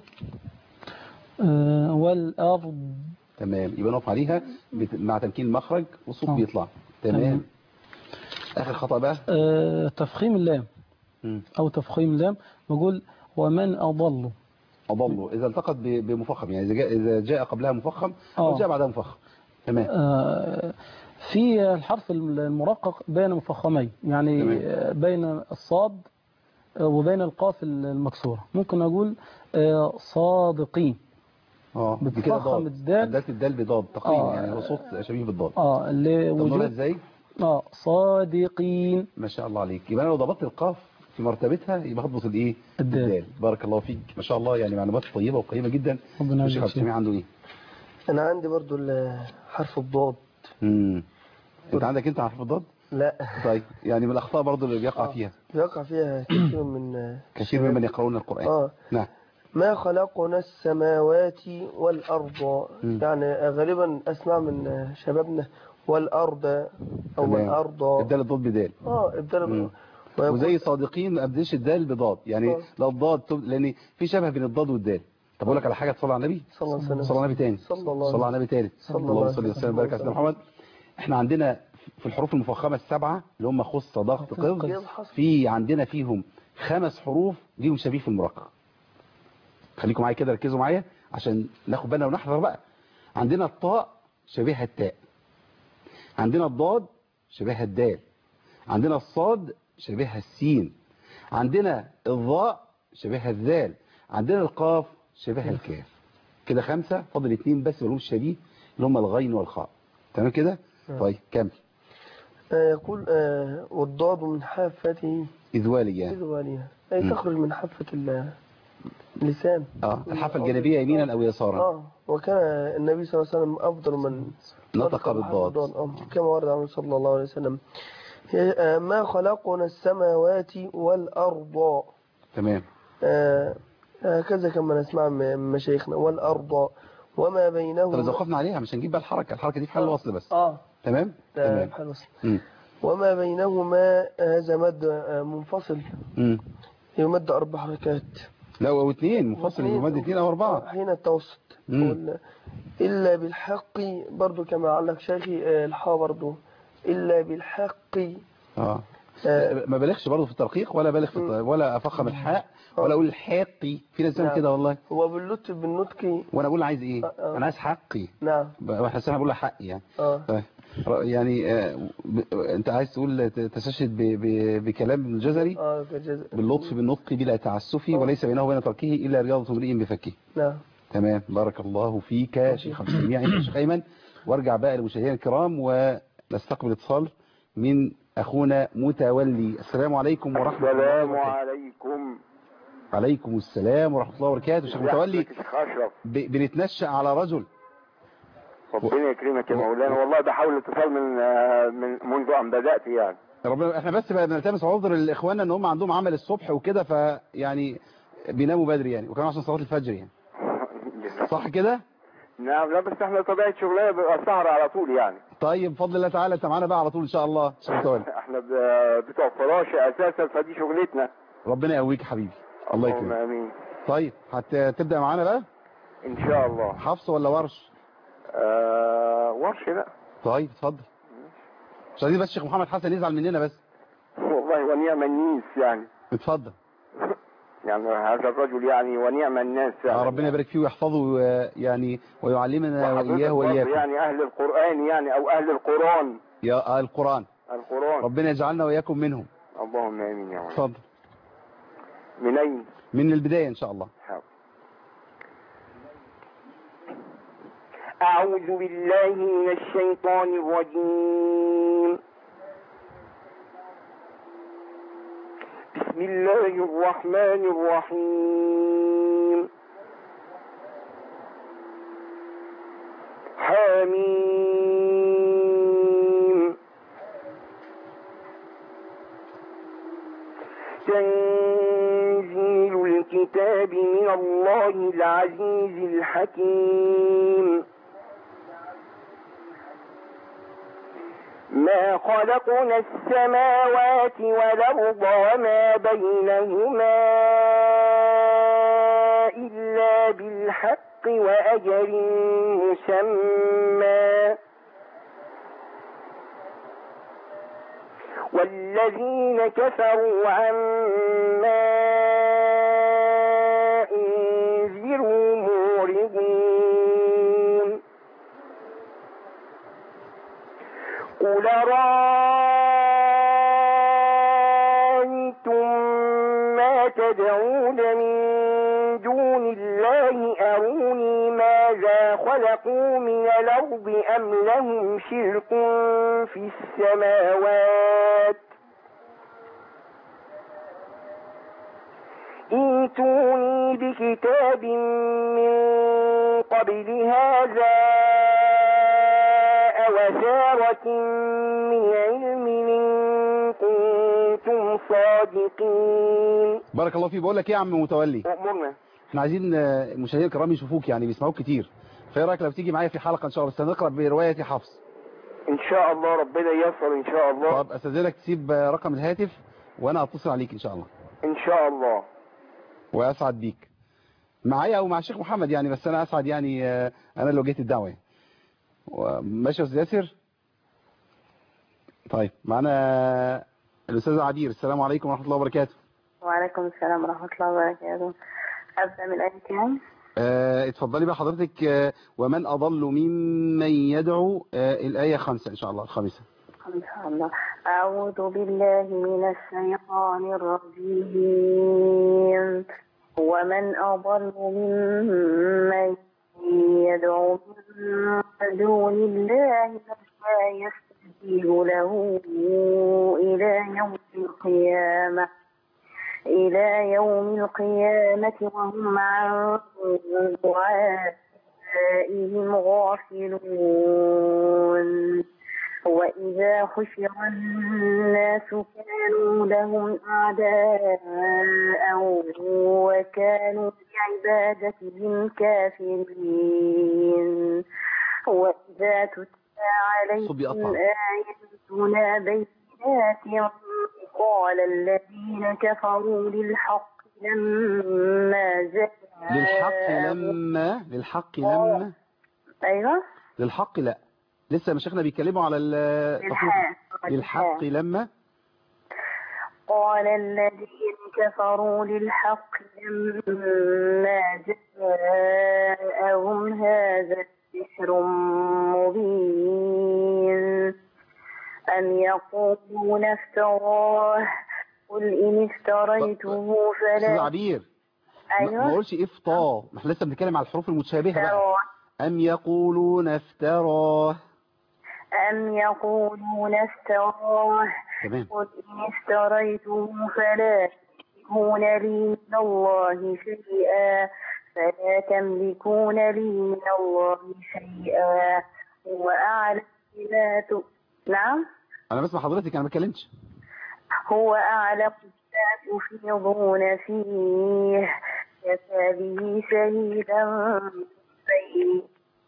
آه، والأرض تمام يبقى نقف عليها بت... مع تمكين المخرج والصوت آه. بيطلع تمام تمام. اخر خطا بقى آه، تفخيم اللام مم. أو تفخيم اللام بقول ومن أضل اضله اذا التقط ب... بمفخم يعني اذا جاء اذا جاء قبلها مفخم او آه. جاء بعدها مفخم تمام آه، في الحرف المرقق بين مفخمين يعني تمام. آه، بين الصاد آه، وبين القاف المكسورة ممكن أقول آه، صادقين اه دي كده بتفخم ضاد الدال بدلت الدال بضاد تقريبا آه. يعني هو صوت شبيه بالضاد اه طب نقولها لوجود ازاي اه صادقين ما شاء الله عليك يبقى انا لو ضبطت القاف في مرتبتها يبقى هضبط الايه الدال. بارك الله فيك ما شاء الله يعني معلومات طيبه وقيمه جدا ربنا الشيخ يجزاك عبد السميع عنده ايه انا عندي برضو ال- حرف الضاد امم انت عندك انت حرف الضاد لا طيب يعني من الاخطاء برضو اللي بيقع آه. فيها يقع فيها كثير من كثير ممن يقرؤون القران اه نعم ما خلقنا السماوات والأرض مم. يعني غالبا أسمع من شبابنا والأرض أو تمام. الأرض ابدال الضاد بدال اه ابدال مم. ويقول- وزي صادقين ما ابدلش الدال بضاد يعني آه. لا الضاد تب... لان في شبه بين الضاد والدال طب اقول لك على حاجه تصلي على النبي صلى الله عليه وسلم صلى على النبي تاني صلى الله صلى على النبي تالت صلى الله اللهم عليه صل وسلم. وسلم وبارك على سيدنا محمد احنا عندنا في الحروف المفخمه السبعه اللي هم خص ضغط قذ يلحظ. في عندنا فيهم خمس حروف ليهم شبيه في المرقق خليكم معايا كده ركزوا معايا عشان ناخد بالنا ونحذر بقى عندنا الطاء شبيهه التاء عندنا الضاد شبيهه الدال عندنا الصاد شبيهه السين عندنا الظاء شبيهه الذال عندنا القاف شبيهه الكاف كده خمسة فاضل اتنين بس ملهمش شبيه اللي هم الغين والخاء تمام كده طيب كمل آه يقول آه والضاد من حافته إذوالي يعني إذوالها أي مم. تخرج من حافة ال- اللسان اه الحافة الجانبية يمينا أو يسارا اه وكان النبي صلى الله عليه وسلم أفضل من نطق بحرف بالضاد آه، كما ورد عنه صلى الله عليه وسلم هي- آه، ما خلقنا السماوات والأرض تمام آه، هكذا كما نسمع من مشايخنا والأرض وما طب بينهما إذا وقفنا عليها مش هنجيب بقى الحركة الحركة دي في حل الوصل بس اه تمام ده تمام حلو مم. وما بينهما هذا مد آه، منفصل مم. يمد أربع حركات لا أو اتنين منفصل واثنين. يمد اتنين أو أربعة حين التوسط مم. وال- إلا بالحق برضو كما علق شيخي آه، الحاء برضو إلا بالحق اه آه، ما بلغش برضه في الترقيق ولا بالغ في الت- ولا افخم الحاء ولا اقول الحاقي في ناس بتعمل نعم. كده والله هو باللطف بالنطق وانا اقول عايز ايه آه، آه. انا عايز حقي نعم بحس انا بقول حقي يعني اه طيب ر- يعني آه، ب- انت عايز تقول ت- تستشهد ب- ب- بكلام ابن الجزري اه كجزء باللطف بالنطق بلا تعسف آه. وليس بينه وبين تركه الا رياضه امرئ بفكه نعم تمام بارك الله فيك يا شيخ عبد السميع يا شيخ ايمن وارجع بقى للمشاهدين الكرام ونستقبل اتصال من اخونا متولي السلام عليكم ورحمه الله السلام وبركاته عليكم عليكم السلام ورحمه الله وبركاته شيخ متولي ازيك يا شيخ اشرف ب- بنتنشأ على رجل ربنا يكرمك يا مولانا والله بحاول الاتصال من آه، من منذ ان بدات يعني ربنا احنا بس بقى بنلتمس عذر لاخواننا ان هم عندهم عمل الصبح وكده فيعني بيناموا بدري يعني وكمان عشان صلاه الفجر يعني صح كده نعم لا بس احنا طبيعه شغلنا بيبقى سهر على طول يعني طيب بفضل الله تعالى انت معانا بقى على طول ان شاء الله شيخ متولي احنا ب- بتوع فراشه اساسا فدي شغلتنا ربنا يقويك يا حبيبي الله اللهم يكرمك امين طيب هتبدا معانا بقى ان شاء الله حفص ولا ورش آه ورش لا طيب اتفضل مش عايزين بس الشيخ محمد حسن يزعل مننا بس والله ونعم النيس يعني اتفضل يعني هذا الرجل يعني ونعم الناس آه، يعني ربنا يبارك فيه ويحفظه و- يعني ويعلمنا وحضرتك واياه برضه واياكم يعني اهل القران يعني او اهل القران يا آه، القران القران ربنا يجعلنا واياكم منهم اللهم امين يا مولانا اتفضل من اين من البدايه ان شاء الله حاضر. أعوذ بالله من الشيطان الرجيم بسم الله الرحمن الرحيم حميم تنزيل الكتاب من الله العزيز الحكيم ما خلقنا السماوات والأرض وما بينهما إلا بالحق وأجل مسمى والذين كفروا عما انذروا معرضون قل رأيتم ما تدعون من دون الله أروني ماذا خلقوا انبعثوا من الأرض أم لهم شرك في السماوات ائتوني بكتاب من قبل هذا أو أثارة من علم إن كنتم صادقين بارك الله فيك بقول لك ايه يا عم متولي أمرنا احنا عايزين آه، المشاهدين الكرام يشوفوك يعني بيسمعوك كتير فايه رايك لو تيجي معايا في حلقه ان شاء الله سنقرا بروايه حفص إن شاء الله ربنا ييسر إن شاء الله طب استاذنك تسيب آه، رقم الهاتف وانا اتصل عليك ان شاء الله إن شاء الله واسعد بيك معايا او مع الشيخ محمد يعني بس انا اسعد يعني آه، انا اللي وجهت الدعوه يعني. و- ماشي يا استاذ ياسر طيب معانا الاستاذ عبير السلام عليكم ورحمه الله وبركاته وعليكم السلام ورحمة الله وبركاته أبدأ من أي كام؟ آه، اتفضلي بقى حضرتك آه، ومن اضل ممن يدعو آه، الايه خمسة ان شاء الله الخامسه إن شاء الله أعوذ بالله من الشيطان الرجيم ومن أضل ممن يدعو من دون الله من لا يستجيب له إلى يوم القيامة إلى يوم القيامة وهم عن دعائهم غافلون وإذا حشر الناس كانوا لهم أعداء وكانوا بعبادتهم كافرين وإذا تتلى عليهم آياتنا بينات قال الذين كفروا للحق لما جاء للحق لما للحق لما أيوه للحق لا لسه مشايخنا بيتكلموا على التصنيف للحق لما قال الذين كفروا للحق لما جاءهم هذا سحر مبين أم يقولون افتراه قل إن افتريته استاذ فلا عبير ما- أيوه ما قولش افطاه ما احنا لسه بنتكلم على الحروف المتشابهه بقى ام يقولون افتراه أم يقولون افتراه تمام قل إن افتريته فلا تملكون لي من الله شيئا فلا تملكون لي من الله شيئا وأعلم بما ت... نعم انا بسمع حضرتك انا ما اتكلمتش هو أعلم بما تفيضون فيه كفى به شهيدا بيني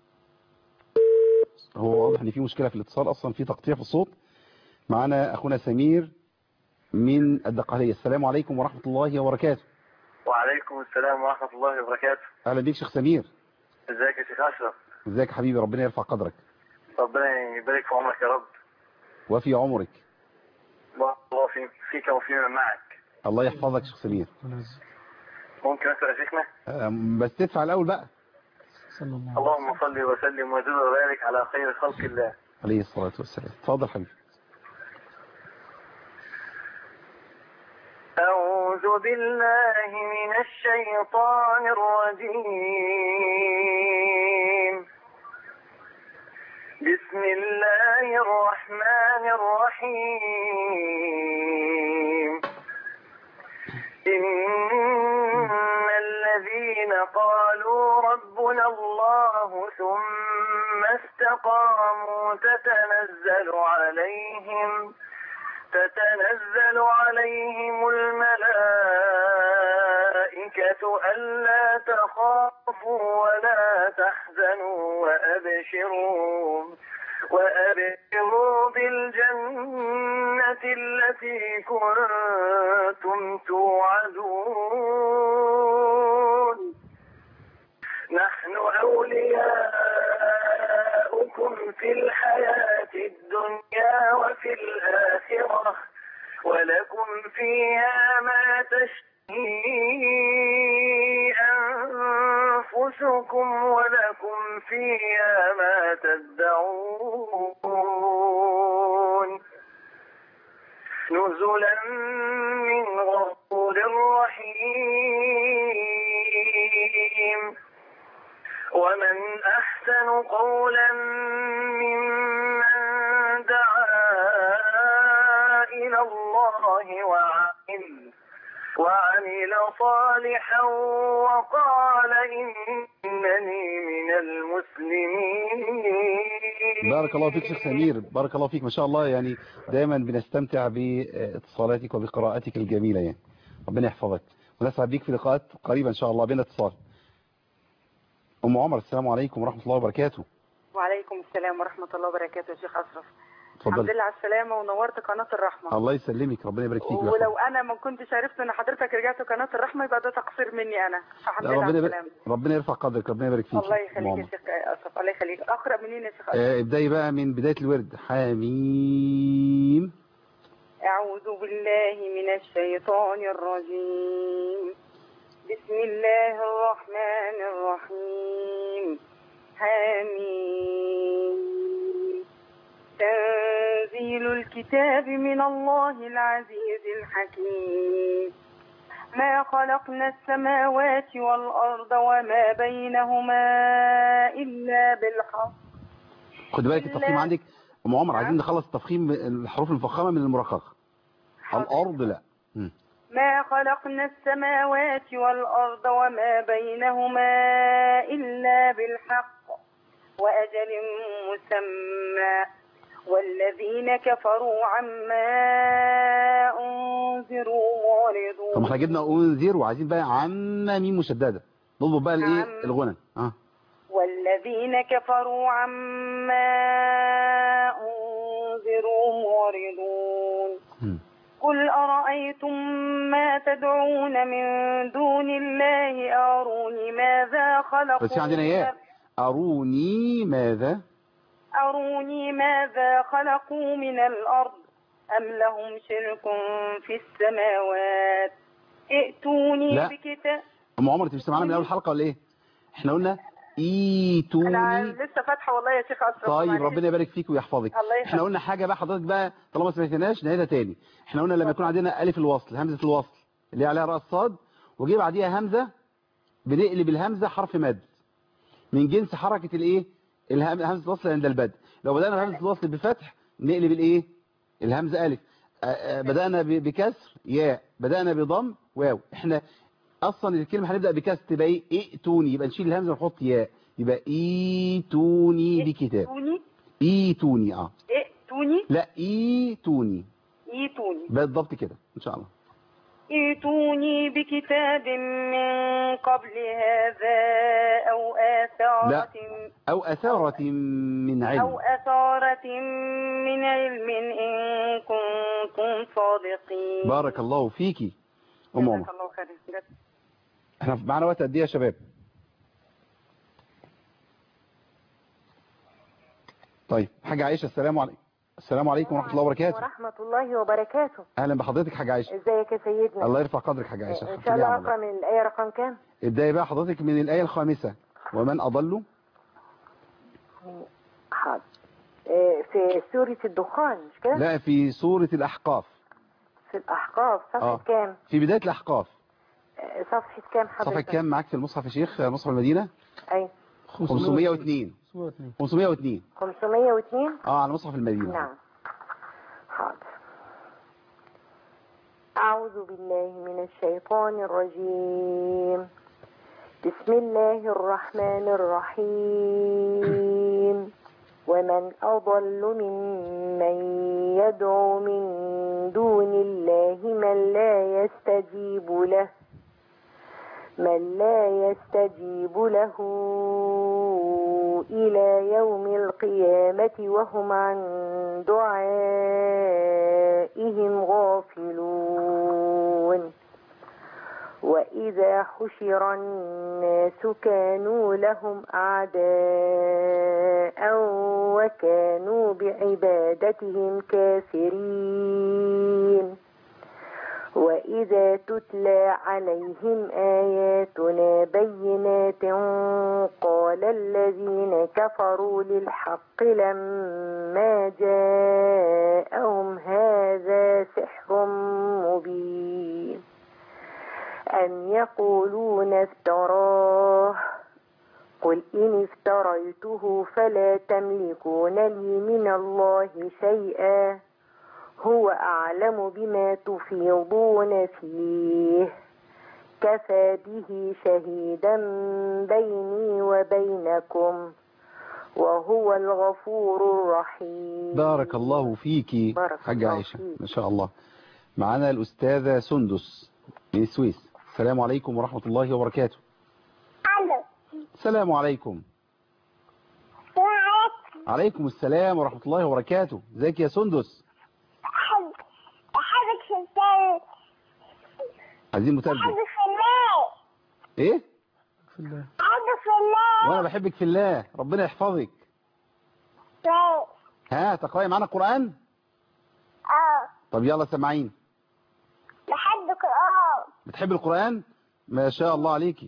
هو واضح ان في مشكله في الاتصال اصلا في تقطيع في الصوت معانا اخونا سمير من الدقهليه السلام عليكم ورحمه الله وبركاته وعليكم السلام ورحمة الله وبركاته اهلا بيك شيخ سمير ازيك يا شيخ أشرف ازيك يا حبيبي ربنا يرفع قدرك ربنا يبارك في عمرك يا رب وفي عمرك بارك الله في فيك وفي من معك الله يحفظك شيخ سمير ممكن أسأل يا شيخنا أم، بس تدفع الاول بقى اللهم صل وسلم وزد وبارك على خير خلق الله عليه الصلاه والسلام اتفضل حبيبي أعوذ بالله من الشيطان الرجيم بسم الله الرحمن الرحيم إن الذين قالوا ربنا الله ثم استقاموا تتنزل عليهم تتنزل عليهم الملائكة ألا تخافوا ولا تحزنوا وأبشروا وأبشروا بالجنة التي كنتم توعدون نحن أولياؤكم في الحياة الدنيا وفي الآخرة ولكم فيها ما تشتهي أنفسكم ولكم فيها ما تدعون نزلا من غفور رحيم ومن أحسن قولا ممن دعا إلى الله وعمل وعمل صالحا وقال إنني من المسلمين بارك الله فيك شيخ سمير بارك الله فيك ما شاء الله يعني دايما بنستمتع باتصالاتك وبقراءتك الجميلة يعني ربنا يحفظك ونسعد بيك في لقاءات قريبة ان شاء الله بين اتصال ام عمر السلام عليكم ورحمة الله وبركاته وعليكم السلام ورحمة الله وبركاته يا شيخ أشرف اتفضل. الحمد لله على السلامة ونورت قناة الرحمة الله يسلمك ربنا يبارك فيك ويحفظك. ولو أنا ما كنتش عرفت إن حضرتك رجعت قناة الرحمة يبقى ده تقصير مني أنا الحمد لا، لله على ربنا السلامة يبارك ربنا يرفع قدرك ربنا يبارك فيك الله أم يخليك يا عمر. شيخ أشرف الله يخليك أقرأ منين يا شيخ أشرف آه، ابدأي بقى من بداية الورد حميم أعوذ بالله من الشيطان الرجيم بسم الله الرحمن الرحيم حميم تنزيل الكتاب من الله العزيز الحكيم ما خلقنا السماوات والأرض وما بينهما إلا بالحق خد بالك التفخيم لا. عندك ام عمر عايزين نخلص تفخيم الحروف المفخمة من المرققة الارض لا مم. ما خلقنا السماوات والأرض وما بينهما إلا بالحق وأجل مسمى والذين كفروا عما أنذروا طب معرضون احنا جبنا انذر وعايزين بقى عما ميم مشددة نضرب بقى الايه عم. الغنى اه والذين كفروا عما أنذروا معرضون مم. قل أرأيتم ما تدعون من دون الله أروني ماذا خلقوا بس في عندنا ياء اروني ماذا أروني ماذا خلقوا من الأرض أم لهم شرك في السماوات ائتوني لا. بكتاب ام عمر انت مش سامعانا من اول حلقة ولا ايه احنا قلنا أنا ايتوني لسه فاتحة والله يا شيخ أشرف طيب معلش. ربنا يبارك فيك ويحفظك الله يخليك. احنا قلنا حاجة بقى حضرتك بقى طالما ما سمعتناش نعيدها تاني احنا قلنا لما يكون عندنا الف الوصل همزة الوصل اللي عليها راس صاد وجي بعديها همزة بنقلب الهمزة حرف مد من جنس حركة الايه الهم- همزة الوصل عند البدء لو بدأنا همزة الوصل بفتح نقلب الايه الهمزة الف آه، آه، بدأنا ب- بكسر ياء بدأنا بضم واو احنا اصلا الكلمة هنبدأ بكسر تبقى ايه ائتوني يبقى نشيل الهمزة ونحط ياء يبقى ايتوني بكتاب ائتوني ايتوني اه ائتوني لا ايتوني ائتوني بالضبط كده ان شاء الله ائتوني بكتاب من قبل هذا أو آثارة لا او اثارة من علم أو أثارة من علم إن كنتم صادقين بارك الله فيكي ام عمر جزاك الله خير احنا معانا وقت قد ايه يا شباب طيب حاجة عائشة السلام عليكم السلام عليكم ورحمة الله وبركاته ورحمة الله وبركاته اهلا بحضرتك حاجة عائشة ازيك يا سيدنا الله يرفع قدرك حاجة عائشة ان خليها شاء الله على اقرا من الآية رقم كام ابدأي بقى حضرتك من الآية الخامسة ومن أضل حاضر آه، في سورة الدخان مش كده لا في سورة الأحقاف في الأحقاف صفحة آه. كام في بداية الأحقاف آه، صفحة كام حضرتك صفحة كام معاك في المصحف يا شيخ مصحف المدينة أي 502 502 502 اه على مصحف المدينة نعم حاضر أعوذ بالله من الشيطان الرجيم بسم الله الرحمن الرحيم ومن أضل ممن يدعو من دون الله من لا يستجيب له من لا يستجيب له إلى يوم القيامة وهم عن دعائهم غافلون وإذا حشر الناس كانوا لهم أعداء وكانوا بعبادتهم كافرين وإذا تتلى عليهم آياتنا بينات قال الذين كفروا للحق لما جاءهم هذا سحر مبين أم يقولون افتراه قل قل إن افتريته فلا تملكون لي من الله شيئا هو أعلم بما تفيضون فيه كفى به شهيدا بيني وبينكم وهو الغفور الرحيم بارك الله فيكي بارك حاجة الله عائشة فيك. ما شاء الله معانا الأستاذة سندس من السويس السلام عليكم ورحمة الله وبركاته السلام عليكم عليكم السلام ورحمة الله وبركاته ازيك يا سندس أحب أحبك في الثاني عايزين مترجم أحبك في الله ايه في الله أحبك في الله وانا بحبك في الله ربنا يحفظك طيب. ها تقرأي معانا القرآن اه طب يلا سمعين بحبك اه بتحب القرآن ما شاء الله عليكي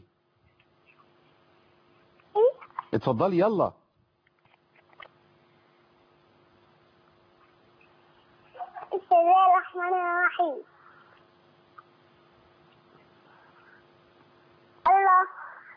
اتفضلي يلا بسم الله الرحمن الرحيم الله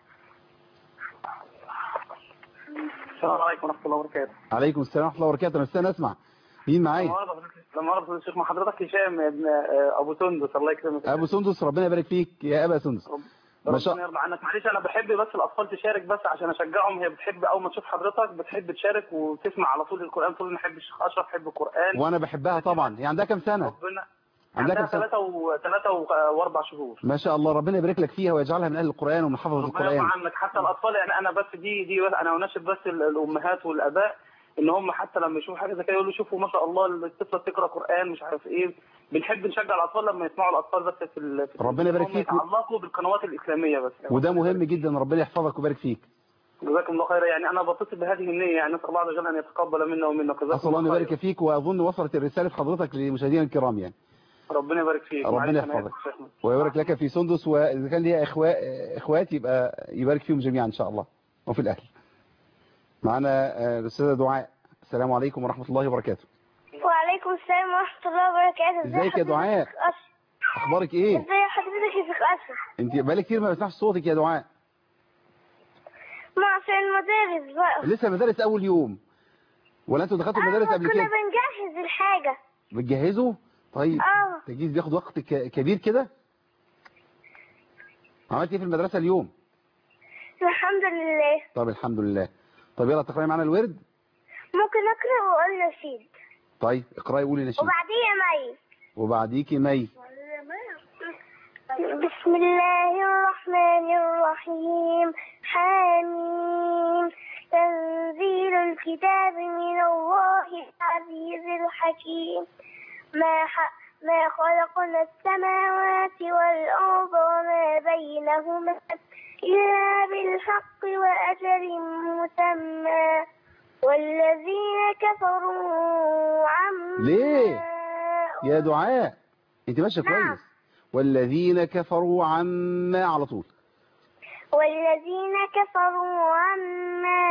السلام عليكم ورحمه الله وبركاته عليكم السلام ورحمة الله وبركاته انا استنى اسمع مين معايا النهارده النهارده الشيخ مع حضرتك هشام ابن آه، ابو سندس الله يكرمك ابو سندس ربنا يبارك فيك يا ابا سندس ما شاء ربنا يرضى عنك معلش انا بحب بس الاطفال تشارك بس عشان اشجعهم هي بتحب اول ما تشوف حضرتك بتحب تشارك وتسمع على طول القران تقول انا احب الشيخ اشرف احب القران وانا بحبها طبعا هي عندها كام سنة ربنا عندها عندها كام سنة ثلاثة و... ثلاثة و... واربع شهور ما شاء الله ربنا يبارك لك فيها ويجعلها من اهل القرآن ومن حفظة ربنا يرضى القرآن عنك حتى الاطفال يعني انا بس دي دي بس انا اناشد بس ال- الامهات والاباء ان هم حتى لما يشوفوا حاجه زي كده يقولوا شوفوا ما شاء الله الطفله بتقرا قران مش عارف ايه بنحب نشجع الاطفال لما يسمعوا الاطفال بس في, ال... في ربنا يبارك هم فيك. يتعلقوا بالقنوات الاسلاميه بس وده مهم جدا ربنا يحفظك ويبارك فيك جزاكم الله خيرا يعني انا بتصل بهذه النيه يعني نسال الله عز وجل ان يتقبل منا ومنكم جزاكم اسال الله ان الله يبارك خيرا فيك واظن وصلت الرسالة حضرتك لمشاهدينا الكرام يعني ربنا يبارك فيك ربنا معلش أنا يحفظك. آسف يا شيخنا. ويبارك لك في سندس واذا كان ليها اخوات اخوات يبقى يبارك فيهم جميعا ان شاء الله وفي الاهل معنا آه، الاستاذه دعاء السلام عليكم ورحمه الله وبركاته وعليكم السلام ورحمة الله وبركاته ازي ازيك يا حضرتك دعاء؟ يا شيخ أشرف؟ اخبارك ايه ازي حضرتك يا شيخ أشرف انت بقالك كتير ما بسمعش صوتك يا دعاء ما في المدارس بقى لسه المدارس اول يوم ولا انتوا دخلتوا المدارس آه، قبل كنا كده بنجهز الحاجة بتجهزوا طيب اه التجهيز بياخد وقت ك- كبير كده عملت ايه في المدرسه اليوم الحمد لله طب الحمد لله طب يلا تقراي معانا الورد ممكن أقرأ وأقول نشيد طيب اقراي قولي نشيد وبعديها مي وبعديكي مي بسم الله الرحمن الرحيم حميم تنزيل الكتاب من الله العزيز الحكيم ما ح... ما خلقنا السماوات والأرض وما بينهما إلا بالحق وأجل مسمى والذين كفروا عما ليه يا دعاء انت ماشيه نعم. كويس والذين كفروا عما على طول والذين كفروا عما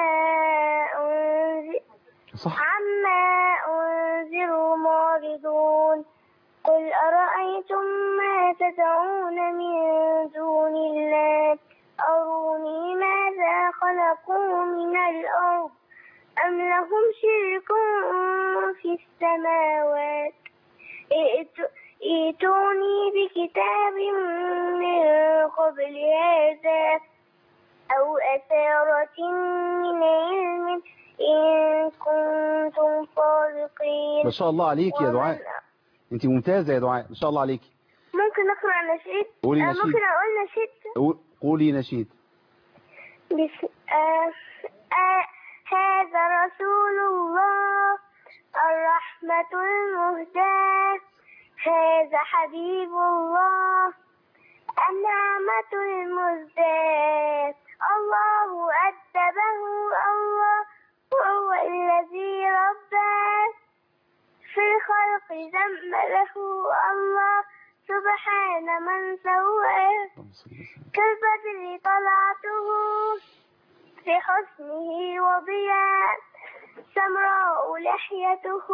أنزل صح عما أنذروا معرضون قل أرأيتم ما تدعون من دون الله أروني ماذا خلقوا من الأرض أم لهم شرك في السماوات ائت- ائتوني بكتاب من قبل هذا أو أثارة من علم إن كنتم صادقين ما شاء الله عليك يا دعاء انت ممتازه يا دعاء ما شاء الله عليك ممكن أقرأ نشيد قولي آه، نشيد. ممكن أقول نشيد قول- قولي نشيد بس... آه... آه... هذا رسول الله الرحمة المهداة هذا حبيب الله النعمة المزداد الله أدبه الله وهو الذي رباه في الخلق جمله الله سبحان من سواه كالبدر طلعته في حسنه وضياء سمراء لحيته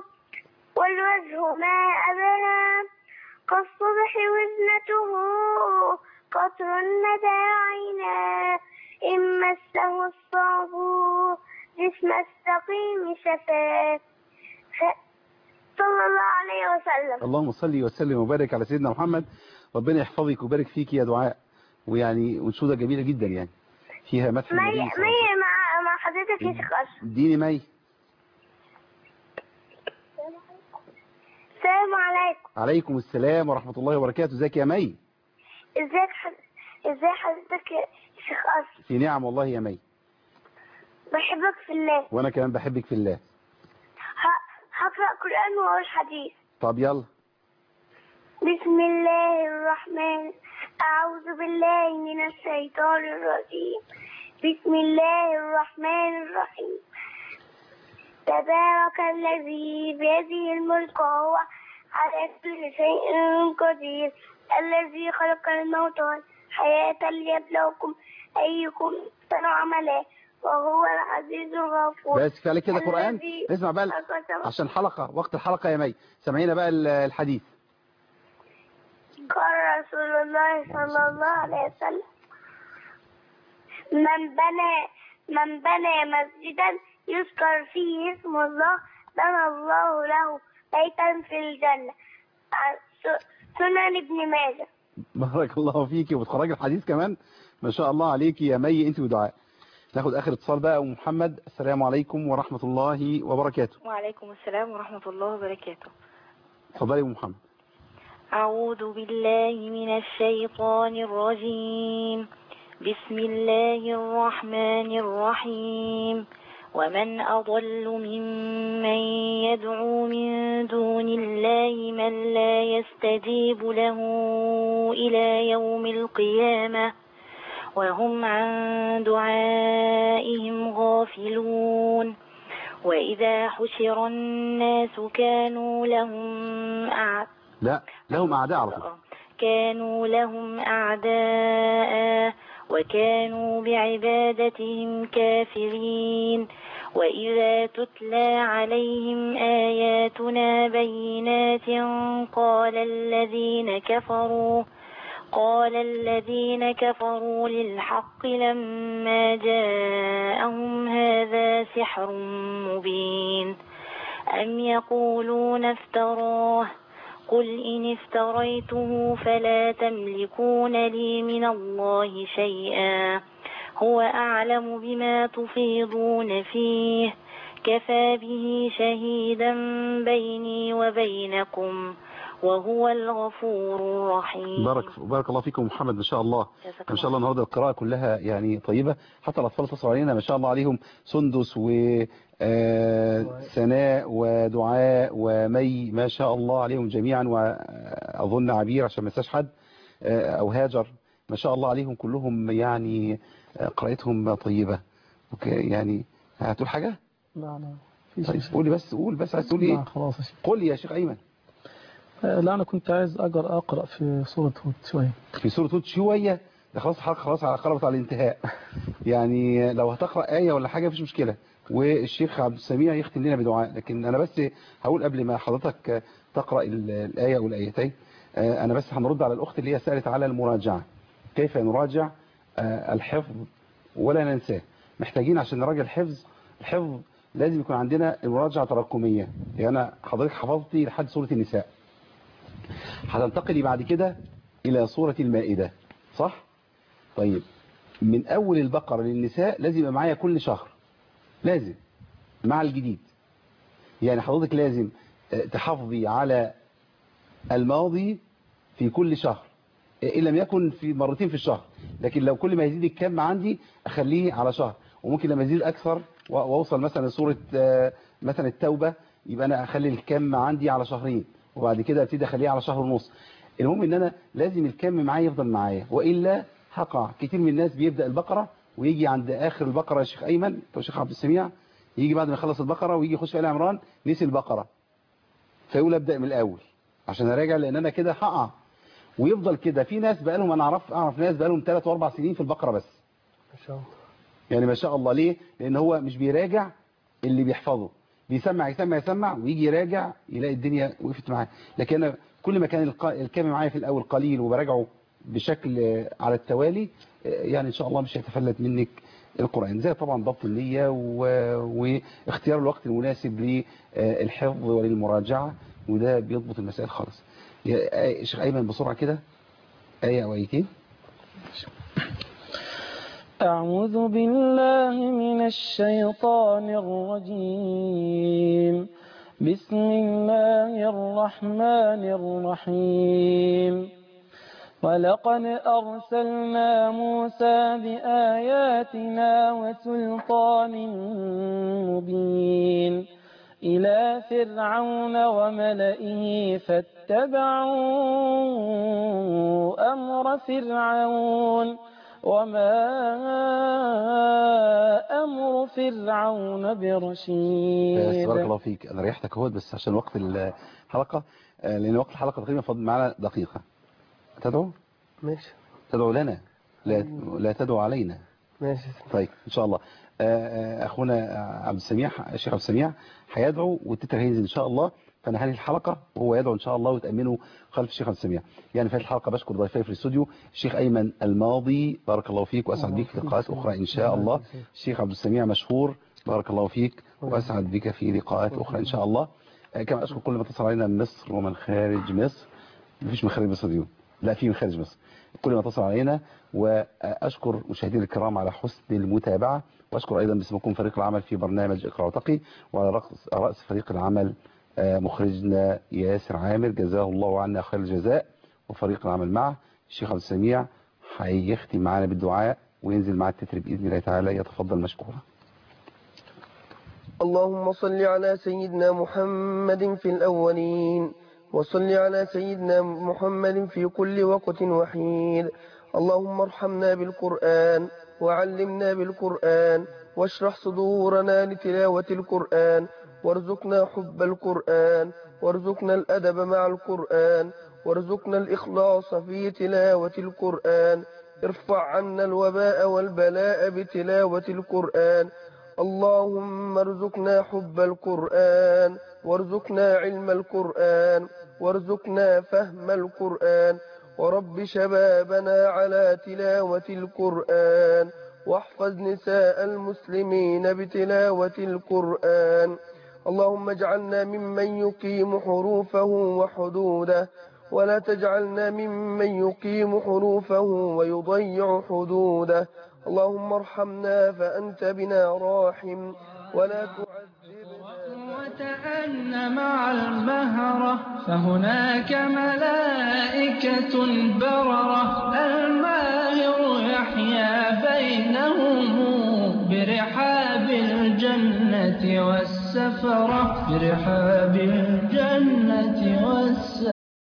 والوجه ما أبهى كالصبح وزنته قطر الندى عينا إن مسه الصعب جسم السقيم شفاه ف- صلى الله عليه وسلم اللهم صل وسلم وبارك على سيدنا محمد ربنا يحفظك ويبارك فيك يا دعاء ويعني انشوده جميله جدا يعني فيها مدح مي النبي صلى الله عليه مي مع مع حضرتك يا شيخ أشرف وسلم اديني مي السلام عليكم عليكم السلام ورحمة الله وبركاته ازيك يا مي ازيك حد... ازاي حضرتك يا شيخ أشرف في نعم والله يا مي بحبك في الله وانا كمان بحبك في الله ه- هقرأ قرآن وأقول حديث طب يلا بسم الله الرحمن أعوذ بالله من الشيطان الرجيم بسم الله الرحمن الرحيم تبارك الذي بيده الملك وهو على كل شيء قدير الذي خلق الموت والحياة ليبلوكم أيكم أحسن عملا وهو العزيز الغفور بس كفايه عليك كده قرآن الذي اسمع بقى ال- أقسم- عشان حلقة وقت الحلقة يا مي سامعينا بقى ال- الحديث قال رسول الله صلى الله عليه وسلم من بنى من بنى مسجدا يذكر فيه اسم الله بنى الله له بيتا في الجنة عن س- سنن ابن ماجه بارك الله فيكي وبتخرجي الحديث كمان ما شاء الله عليكي يا مي انت ودعاء ناخد اخر اتصال بقى ام محمد السلام عليكم ورحمة الله وبركاته وعليكم السلام ورحمة الله وبركاته اتفضلي يا ام محمد أعوذ بالله من الشيطان الرجيم بسم الله الرحمن الرحيم ومن أضل ممن يدعو من دون الله من لا يستجيب له إلى يوم القيامة وهم عن دعائهم غافلون وإذا حشر الناس كانوا لهم أعداء لا لهم اعداء على طول كانوا لهم أعداء وكانوا بعبادتهم كافرين وإذا تتلى عليهم آياتنا بينات قال الذين كفروا قال الذين كفروا للحق لما جاءهم هذا سحر مبين أم يقولون افتراه قل إن افتريته فلا تملكون لي من الله شيئا هو أعلم بما تفيضون فيه كفى به شهيدا بيني وبينكم وهو الغفور الرحيم بارك بارك الله فيكم محمد ما شاء الله جزاك ما شاء الله النهارده القراءة كلها يعني طيبة حتى الأطفال اتصلوا علينا ما شاء الله عليهم سندس و آه، سناء ودعاء ومي ما شاء الله عليهم جميعا وأظن عبير عشان ما انساش حد آه، أو هاجر ما شاء الله عليهم كلهم يعني آه، قراءتهم طيبة اوكي يعني هتقول حاجة؟ لا لا في طيب شيء قولي بس قول بس عايز تقول ايه؟ لا خلاص يا شيخ. قول يا شيخ أيمن آه، لا أنا كنت عايز أقرأ أقرأ في سورة هود شوية في سورة هود شوية ده خلاص الحلقة خلاص على قربت على الانتهاء يعني لو هتقرأ آية ولا حاجة مفيش مشكلة والشيخ عبد السميع يختم لنا بدعاء لكن أنا بس هقول قبل ما حضرتك تقرأ ال- الآية والآيتين آه، أنا بس هنرد على الأخت اللي هي سألت على المراجعة كيف نراجع آه، الحفظ ولا ننساه محتاجين عشان نراجع الحفظ الحفظ لازم يكون عندنا المراجعة تراكمية يعني أنا حضرتك حفظتي لحد سورة النساء هتنتقلي بعد كده إلى سورة المائدة صح؟ طيب من أول البقرة للنساء لازم يبقى معايا كل شهر لازم مع الجديد يعني حضرتك لازم آه، تحافظي على الماضي في كل شهر آه، إن لم يكن في مرتين في الشهر لكن لو كل ما يزيد الكم عندي أخليه على شهر وممكن لما يزيد أكثر و- وأوصل مثلا لسورة آه، مثلا التوبة يبقى أنا أخلي الكم عندي على شهرين وبعد كده ابتدي أخليه على شهر ونص المهم ان انا لازم الكم معايا يفضل معايا والا هقع كتير من الناس بيبدا البقره ويجي عند اخر البقره يا شيخ ايمن او شيخ عبد السميع يجي بعد ما يخلص البقره ويجي يخش في ال عمران نسي البقره فيقول ابدا من الاول عشان اراجع لان انا كده هقع ويفضل كده في ناس بقى لهم انا اعرف اعرف ناس بقى لهم 3 و4 سنين في البقره بس ما شاء الله يعني ما شاء الله ليه لان هو مش بيراجع اللي بيحفظه بيسمع يسمع يسمع ويجي يراجع يلاقي الدنيا وقفت معاه لكن انا كل ما كان الق- الكلام معايا في الاول قليل وبراجعه بشكل آه، على التوالي يعني ان شاء الله مش هيتفلت منك القرآن زي طبعا ضبط النية و- واختيار الوقت المناسب للحفظ وللمراجعة وده بيضبط المسائل خالص يا شيخ أيمن بسرعة كده آية أو آيتين أعوذ بالله من الشيطان الرجيم بسم الله الرحمن الرحيم ولقد أرسلنا موسى بآياتنا وسلطان مبين إلى فرعون وملئه فاتبعوا أمر فرعون وما أمر فرعون برشيد بارك الله فيك أنا ريحتك اهوت بس عشان وقت الحلقة آه، لأن وقت الحلقة تقريبا فاضل معنا دقيقة تدعو ماشي تدعو لنا لا لا تدعو علينا ماشي طيب ان شاء الله آه، آه، اخونا عبد السميع الشيخ عبد السميع هيدعو والتتر هينزل ان شاء الله فنهاية الحلقة وهو يدعو ان شاء الله وتأمنوا خلف الشيخ عبد السميع يعني في هذه الحلقة بشكر ضيفي في الاستوديو الشيخ ايمن الماضي بارك الله فيك واسعد بك في لقاءات اخرى ان شاء الله الشيخ عبد السميع مشهور بارك الله فيك واسعد بك في لقاءات اخرى ان شاء الله آه، كما اشكر كل من اتصل علينا من مصر ومن خارج مصر مفيش من خارج مصر اليوم لا في من خارج مصر كل ما اتصل علينا واشكر مشاهدينا الكرام على حسن المتابعه واشكر ايضا باسمكم فريق العمل في برنامج اقرا وتقي وعلى رأس, راس فريق العمل آه، مخرجنا ياسر عامر جزاه الله عنا خير الجزاء وفريق العمل معه الشيخ عبد السميع هيختم معانا بالدعاء وينزل مع التتر باذن الله تعالى يتفضل مشكورا اللهم صل على سيدنا محمد في الأولين وصل على سيدنا محمد في كل وقت وحيد اللهم ارحمنا بالقرآن وعلمنا بالقرآن واشرح صدورنا لتلاوة القرآن وارزقنا حب القرآن وارزقنا الأدب مع القرآن وارزقنا الإخلاص في تلاوة القرآن ارفع عنا الوباء والبلاء بتلاوة القرآن اللهم ارزقنا حب القرآن وارزقنا علم القرآن وارزقنا فهم القرآن ورب شبابنا على تلاوة القرآن واحفظ نساء المسلمين بتلاوة القرآن اللهم اجعلنا ممن يقيم حروفه وحدوده ولا تجعلنا ممن يقيم حروفه ويضيع حدوده اللهم ارحمنا فأنت بنا راحم ولا وتأن مع المهرة فهناك ملائكة بررة الماهر يحيا بينهم برحاب الجنة والسفرة برحاب الجنة والسفرة